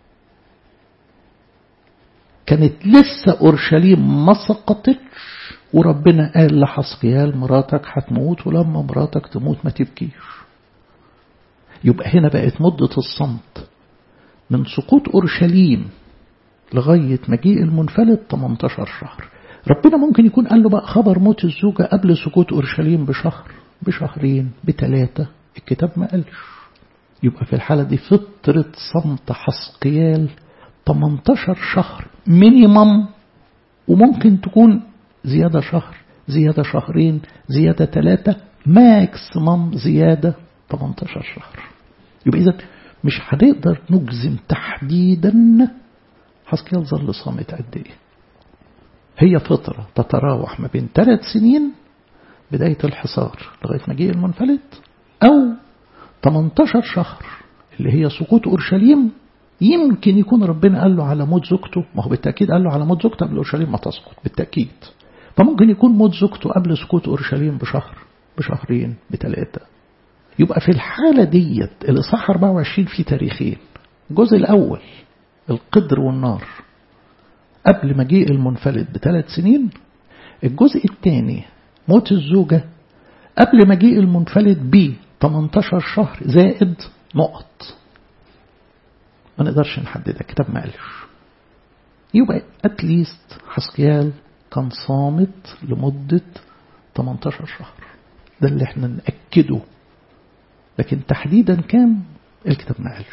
كانت لسه أورشليم ما سقطتش وربنا قال لحسقيال مراتك هتموت ولما مراتك تموت ما تبكيش يبقى هنا بقت مدة الصمت من سقوط أورشليم لغاية مجيء المنفلت 18 شهر ربنا ممكن يكون قال له بقى خبر موت الزوجة قبل سقوط أورشليم بشهر بشهرين بثلاثة الكتاب ما قالش يبقى في الحالة دي فترة صمت حسقيال 18 شهر مينيمم وممكن تكون زيادة شهر زيادة شهرين زيادة ثلاثة ماكسيمم زيادة 18 شهر يبقى إذا مش هنقدر نجزم تحديدا حسكيال ظل صامت قد ايه هي فترة تتراوح ما بين ثلاث سنين بداية الحصار لغاية مجيء المنفلت أو 18 شهر اللي هي سقوط أورشليم يمكن يكون ربنا قال له على موت زوجته ما هو بالتأكيد قال له على موت زوجته قبل أورشليم ما تسقط بالتأكيد فممكن يكون موت زوجته قبل سقوط أورشليم بشهر بشهرين بثلاثة يبقى في الحالة ديت الإصحاح 24 في تاريخين الجزء الأول القدر والنار قبل مجيء المنفلت بثلاث سنين الجزء الثاني موت الزوجة قبل مجيء المنفلت ب 18 شهر زائد نقط ما نقدرش نحددها كتاب ما قالش يبقى اتليست حسقيال كان صامت لمدة 18 شهر ده اللي احنا نأكده لكن تحديدا كام الكتاب ما قالش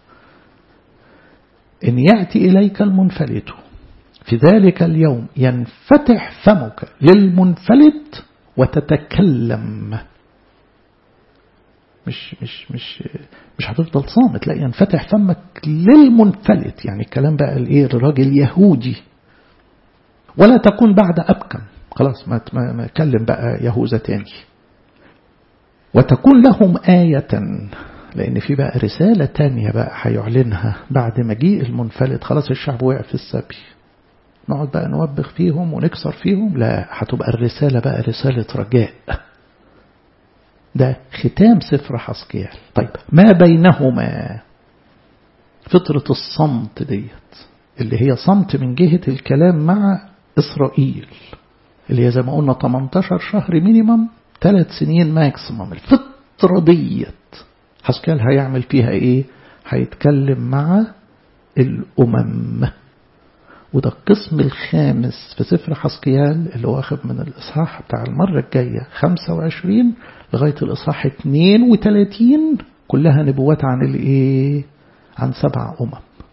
إن يأتي إليك المنفلت في ذلك اليوم ينفتح فمك للمنفلت وتتكلم مش مش مش مش هتفضل صامت لا ينفتح فمك للمنفلت يعني الكلام بقى الايه الراجل يهودي ولا تكون بعد أبكم خلاص ما ما كلم بقى يهوذا تاني وتكون لهم آية لأن في بقى رسالة تانية بقى هيعلنها بعد مجيء المنفلت خلاص الشعب وقع في السبي نقعد بقى نوبخ فيهم ونكسر فيهم لا هتبقى الرسالة بقى رسالة رجاء ده ختام سفر حسكيال طيب ما بينهما فترة الصمت ديت اللي هي صمت من جهة الكلام مع إسرائيل اللي هي زي ما قلنا 18 شهر مينيمم ثلاث سنين ماكسيمم الفترة ديت حسكال هيعمل فيها ايه هيتكلم مع الأمم وده القسم الخامس في سفر حسقيال اللي واخد من الإصحاح بتاع المرة الجاية 25 لغاية الإصحاح 32 كلها نبوات عن الإيه؟ عن سبع أمم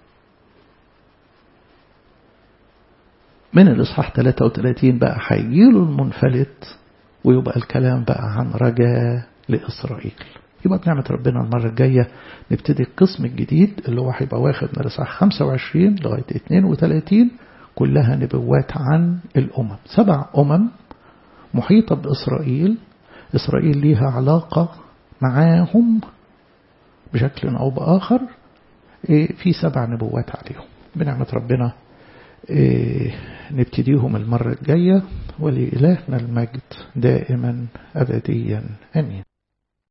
من الإصحاح 33 بقى هيجيله المنفلت ويبقى الكلام بقى عن رجاء لإسرائيل يبقى بنعمة ربنا المرة الجاية نبتدي القسم الجديد اللي هو هيبقى واخد من الإصحاح 25 لغاية 32 كلها نبوات عن الأمم سبع أمم محيطة بإسرائيل إسرائيل ليها علاقة معاهم بشكل أو بآخر في سبع نبوات عليهم بنعمة ربنا نبتديهم المرة الجاية ولإلهنا المجد دائما أبديا أمين